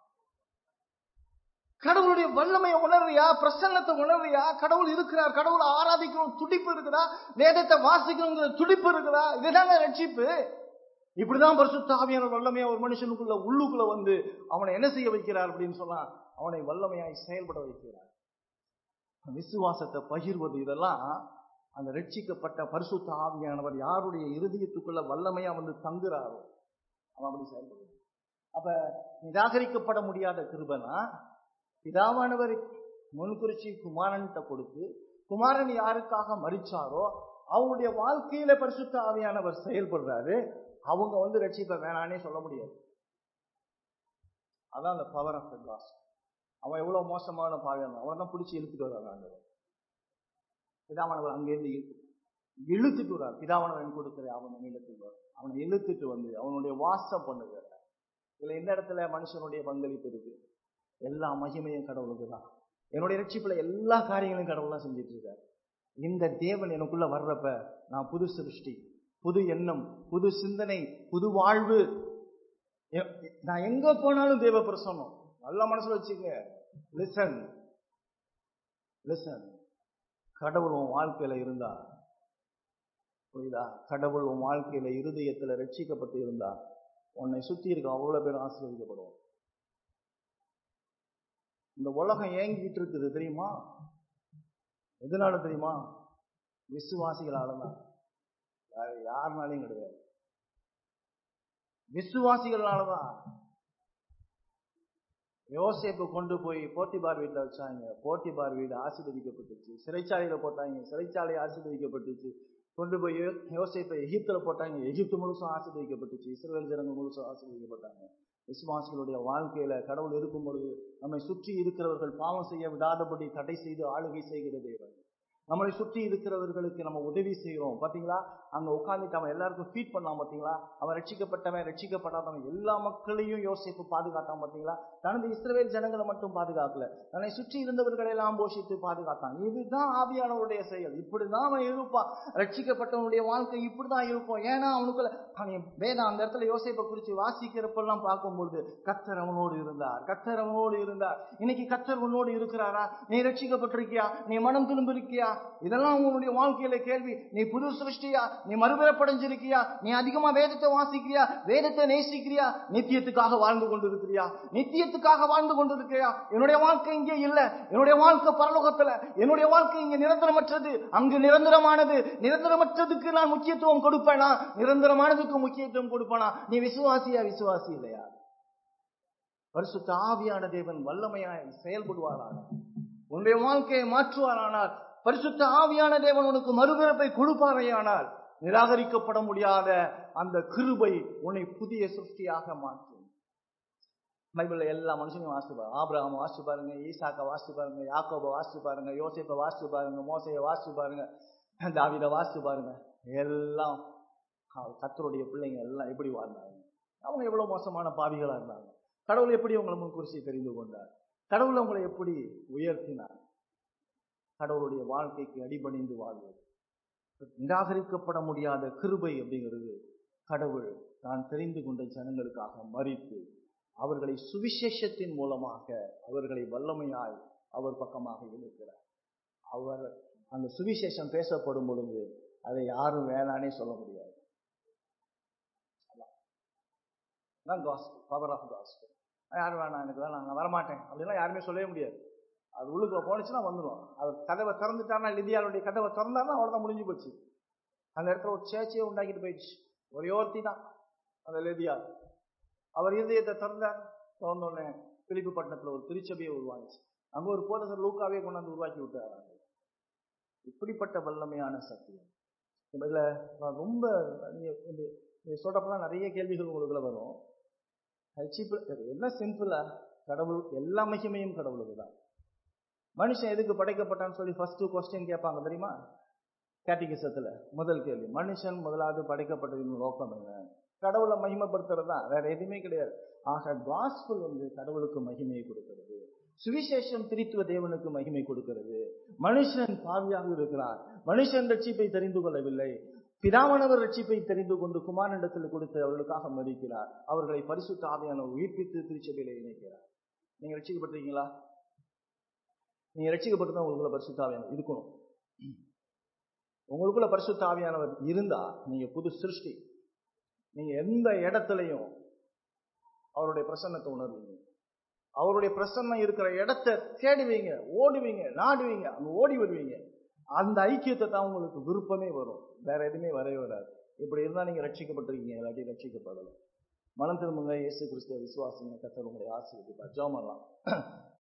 கடவுளுடைய வல்லமையை உணர்றியா பிரசன்னத்தை உணர்றியா கடவுள் இருக்கிறார் கடவுளை ஆராதிக்கணும் துடிப்பு இருக்குதா வேதத்தை வாசிக்கணுங்கிற துடிப்பு இருக்குதா இதுதாங்க ரட்சிப்பு இப்படிதான் பரிசுத்த ஆவியான வல்லமையா ஒரு மனுஷனுக்குள்ள உள்ளுக்குள்ள வந்து அவனை என்ன செய்ய வைக்கிறார் அப்படின்னு சொன்னா அவனை வல்லமையாய் செயல்பட வைக்கிறார் விசுவாசத்தை பகிர்வது இதெல்லாம் அந்த ரட்சிக்கப்பட்ட பரிசுத்த ஆவியானவர் யாருடைய இருதயத்துக்குள்ள வல்லமையா வந்து தங்குறாரோ அவன் அப்படி செயல்படுவான் அப்ப நிராகரிக்கப்பட முடியாத கிருபனா பிதாவானவர் முன்குறிச்சி குமாரன்கிட்ட கொடுத்து குமாரன் யாருக்காக மறிச்சாரோ அவங்களுடைய வாழ்க்கையில பரிசுத்த ஆவியானவர் செயல்படுறாரு அவங்க வந்து ரட்சிப்ப வேணானே சொல்ல முடியாது அதான் அந்த பவர் ஆஃப் த காஸ் அவன் எவ்வளவு மோசமான பாவியான அவனை தான் பிடிச்சி இழுத்துட்டு வர்றாங்க ஆண்டவர் பிதாவானவர் அங்கேருந்து இழுத்து இழுத்துட்டு வர்றார் பிதாவானவன் கொடுக்கிற அவன் நீளத்துக்கு வரும் அவனை இழுத்துட்டு வந்து அவனுடைய வாசம் பண்ணுகிறார் இதுல எந்த இடத்துல மனுஷனுடைய பங்களிப்பு இருக்கு எல்லா மகிமையும் கடவுளுக்கு தான் என்னுடைய ரட்சிப்புல எல்லா காரியங்களையும் கடவுள் தான் செஞ்சுட்டு இருக்காரு இந்த தேவன் எனக்குள்ள வர்றப்ப நான் புது சிருஷ்டி புது எண்ணம் புது சிந்தனை புது வாழ்வு எ- நான் எங்க போனாலும் தேவ பிரசன்னம் நல்ல மனசுல வச்சுக்க லிசன் லிசன் கடவுள் உன் வாழ்க்கையில இருந்தா புரியுதா கடவுள் உன் வாழ்க்கையில இருதயத்துல ரட்சிக்கப்பட்டு இருந்தா உன்னை சுத்தி இருக்க அவ்வளவு பேர் ஆசீர்வதிக்கப்படுவோம் இந்த உலகம் ஏங்கிட்டு இருக்குது தெரியுமா எதனால தெரியுமா விசுவாசிகளால தான் வேற யாருனாலையும் கிடையாது விசுவாசிகளாலதான் யோசேப்பு கொண்டு போய் போட்டிபார் வீட்டுல வச்சாங்க போட்டிபார் வீடு ஆசீர்வதிக்கப்பட்டுச்சு சிறைச்சாலையில போட்டாங்க சிறைச்சாலை ஆசீர்வதிக்கப்பட்டுச்சு கொண்டு போய் யோ- யோசேப்பை எகிப்துல போட்டாங்க எகிப்து முழுசும் ஆசீர்வதிக்கப்பட்டுச்சு இஸ்ரேல் ஜனங்கள் முழுசும் ஆசீர்வதிக்கப்பட்டாங்க விசுவாசிகளுடைய வாழ்க்கையில கடவுள் இருக்கும் பொழுது நம்மை சுற்றி இருக்கிறவர்கள் பாவம் செய்ய விடாதபடி தடை செய்து ஆளுகை செய்கிற தேவன் நம்மளை சுற்றி இருக்கிறவர்களுக்கு நம்ம உதவி செய்கிறோம் பாத்தீங்களா அங்க உட்கார்ந்துட்டு அவன் எல்லாருக்கும் ஃபீட் பண்ணான் பாத்தீங்களா அவன் ரட்சிக்கப்பட்டவன் ரட்சிக்கப்படாதவன் எல்லா மக்களையும் யோசிப்பு பாதுகாத்தான் பாத்தீங்களா தனது இஸ்ரவேல் ஜனங்களை மட்டும் பாதுகாக்கல தன்னை சுற்றி இருந்தவர்களை எல்லாம் போஷித்து பாதுகாத்தான் இதுதான் ஆவியானவருடைய செயல் இப்படிதான் அவன் இருப்பான் ரட்சிக்கப்பட்டவனுடைய வாழ்க்கை இப்படிதான் இருக்கும் ஏன்னா அவனுக்குள்ள அவன் வேதம் அந்த இடத்துல யோசிப்பை குறித்து வாசிக்கிறப்பெல்லாம் பார்க்கும்போது கத்தர் அவனோடு இருந்தார் கத்தர் அவனோடு இருந்தார் இன்னைக்கு கத்தர் உன்னோடு இருக்கிறாரா நீ ரட்சிக்கப்பட்டிருக்கியா நீ மனம் திரும்பிருக்கியா இதெல்லாம் உன்னுடைய வாழ்க்கையில கேள்வி நீ புது சிருஷ்டியா நீ மறுபிறப்படைஞ்சிருக்கியா நீ அதிகமா வேதத்தை வாசிக்கிறியா வேதத்தை நேசிக்கிறியா நித்தியத்துக்காக வாழ்ந்து கொண்டிருக்கிறியா நித்தியத்துக்காக வாழ்ந்து கொண்டிருக்கிறியா என்னுடைய வாழ்க்கை இங்கே இல்ல என்னுடைய வாழ்க்கை பரலோகத்துல என்னுடைய வாழ்க்கை இங்க நிரந்தரமற்றது அங்கு நிரந்தரமானது நிரந்தரமற்றதுக்கு நான் முக்கியத்துவம் கொடுப்பேனா நிரந்தரமானதுக்கு முக்கியத்துவம் கொடுப்பேனா நீ விசுவாசியா விசுவாசி இல்லையா பரிசுத்த ஆவியான தேவன் வல்லமையாய் செயல்படுவாரான உன்னுடைய வாழ்க்கையை மாற்றுவாரானால் பரிசுத்த ஆவியான தேவன் உனக்கு மறுபிறப்பை கொடுப்பாரையானால் நிராகரிக்கப்பட முடியாத அந்த கிருபை உன்னை புதிய சிருஷ்டியாக மாற்றும் பைபிள்ல எல்லா மனுஷனையும் வாசித்து பாருங்க ஆபிரகாம் வாசித்து பாருங்க ஈசாக்க வாசித்து பாருங்க யாக்கோபை வாசித்து பாருங்க யோசேப்பை வாசித்து பாருங்க மோசையை வாசித்து பாருங்க தாவீதை வாசித்து பாருங்க எல்லாம் அவ- கர்த்தருடைய பிள்ளைங்க எல்லாம் எப்படி வாழ்ந்தாங்க அவங்க எவ்வளவு மோசமான பாவிகளா இருந்தாங்க கடவுள் எப்படி உங்களை முன்குறிச்சி தெரிந்து கொண்டார் கடவுள் உங்களை எப்படி உயர்த்தினார் கடவுளுடைய வாழ்க்கைக்கு அடிபணிந்து வாழ்வது நிராகரிக்கப்பட முடியாத கிருபை அப்படிங்கிறது கடவுள் தான் தெரிந்து கொண்ட ஜனங்களுக்காக மறித்து அவர்களை சுவிசேஷத்தின் மூலமாக அவர்களை வல்லமையாய் அவர் பக்கமாக இழுக்கிறார் அவர் அந்த சுவிசேஷம் பேசப்படும் பொழுது அதை யாரும் வேணானே சொல்ல முடியாது அதான் gospel பவர் ஆஃப் gospel யாரும் வேணாம் எனக்கு வேணாம் நான் வரமாட்டேன் அப்படிலாம் யாருமே சொல்லவே முடியாது அது உள்ளுக்குள்ள போனுச்சுன்னா வந்துடும் அது கதவை திறந்துட்டாருன்னா லிதியாளுடைய கதவை திறந்தாருன்னா அவ்வளோதான் முடிஞ்சு போச்சு அந்த இடத்துல ஒரு சேச்சியை உண்டாக்கிட்டு போயிடுச்சு ஒரே ஒருத்தி தான் அந்த லிதியா அவர் இருதயத்தை திறந்தார் திறந்த உடனே பிலிப்பு பட்டணத்துல ஒரு திருச்சபையை உருவாச்சு அங்க ஒரு போதகர் லூக்காவே கொண்டாந்து உருவாக்கி விட்டார் இப்படிப்பட்ட வல்லமையான சத்தியம் இதுல நான் ரொம்ப நீங்க இந்த- நீங்க சொல்றப்பெல்லாம் நிறைய கேள்விகள் உங்களுக்குள்ள வரும் ரட்சிப்பு என்ன சிம்பிளா கடவுள் எல்லா மகிமையும் கடவுளுக்கு தான் மனுஷன் எதுக்கு படைக்கப்பட்டான்னு சொல்லி ஃபர்ஸ்ட் கொஸ்டின் கேட்பாங்க தெரியுமா கேட்டிகிசத்துல முதல் கேள்வி மனுஷன் முதலாவது படைக்கப்பட்டதின் நோக்கம் என்ன கடவுளை மகிமைப்படுத்துறது தான் வேற எதுவுமே கிடையாது ஆக காஸ்பல் வந்து கடவுளுக்கு மகிமையை கொடுக்கிறது சுவிசேஷம் திரித்துவ தேவனுக்கு மகிமை கொடுக்கிறது மனுஷன் பாவியாக இருக்கிறார் மனுஷன் ரட்சிப்பை தெரிந்து கொள்ளவில்லை பிதாவானவர் ரட்சிப்பை தெரிந்து கொண்டு குமாரனிடத்தில் கொடுத்து அவர்களுக்காக மதிக்கிறார் அவர்களை பரிசுத்த ஆவியானவர் உயிர்ப்பித்து திருச்சபையில இணைக்கிறார் நீங்க ரட்சிக்கப்பட்டிருக்கீங்களா நீங்க ரட்சிக்கப்பட்டு தான் உங்களுக்குள்ள பரிசுத்த ஆவியானவர் இருக்கணும் உங்களுக்குள்ள பரிசுத்த ஆவியானவர் இருந்தா நீங்க புது சிருஷ்டி நீங்க எந்த இடத்துலையும் அவருடைய பிரசன்னத்தை உணர்வீங்க அவருடைய பிரசன்னம் இருக்கிற இடத்த தேடுவீங்க ஓடுவீங்க நாடுவீங்க அங்க ஓடி வருவீங்க அந்த ஐக்கியத்தை தான் உங்களுக்கு விருப்பமே வரும் வேற எதுவுமே வரவே வராது இப்படி இருந்தா நீங்க ரட்சிக்கப்பட்டிருக்கீங்க இல்லாட்டி ரட்சிக்கப்படலை மனம் திரும்புங்க இயேசு கிறிஸ்துவ விசுவாசங்க கத்தர் உங்களை ஆசீர்வதிப்பார் ஜெபம் பண்ணலாம்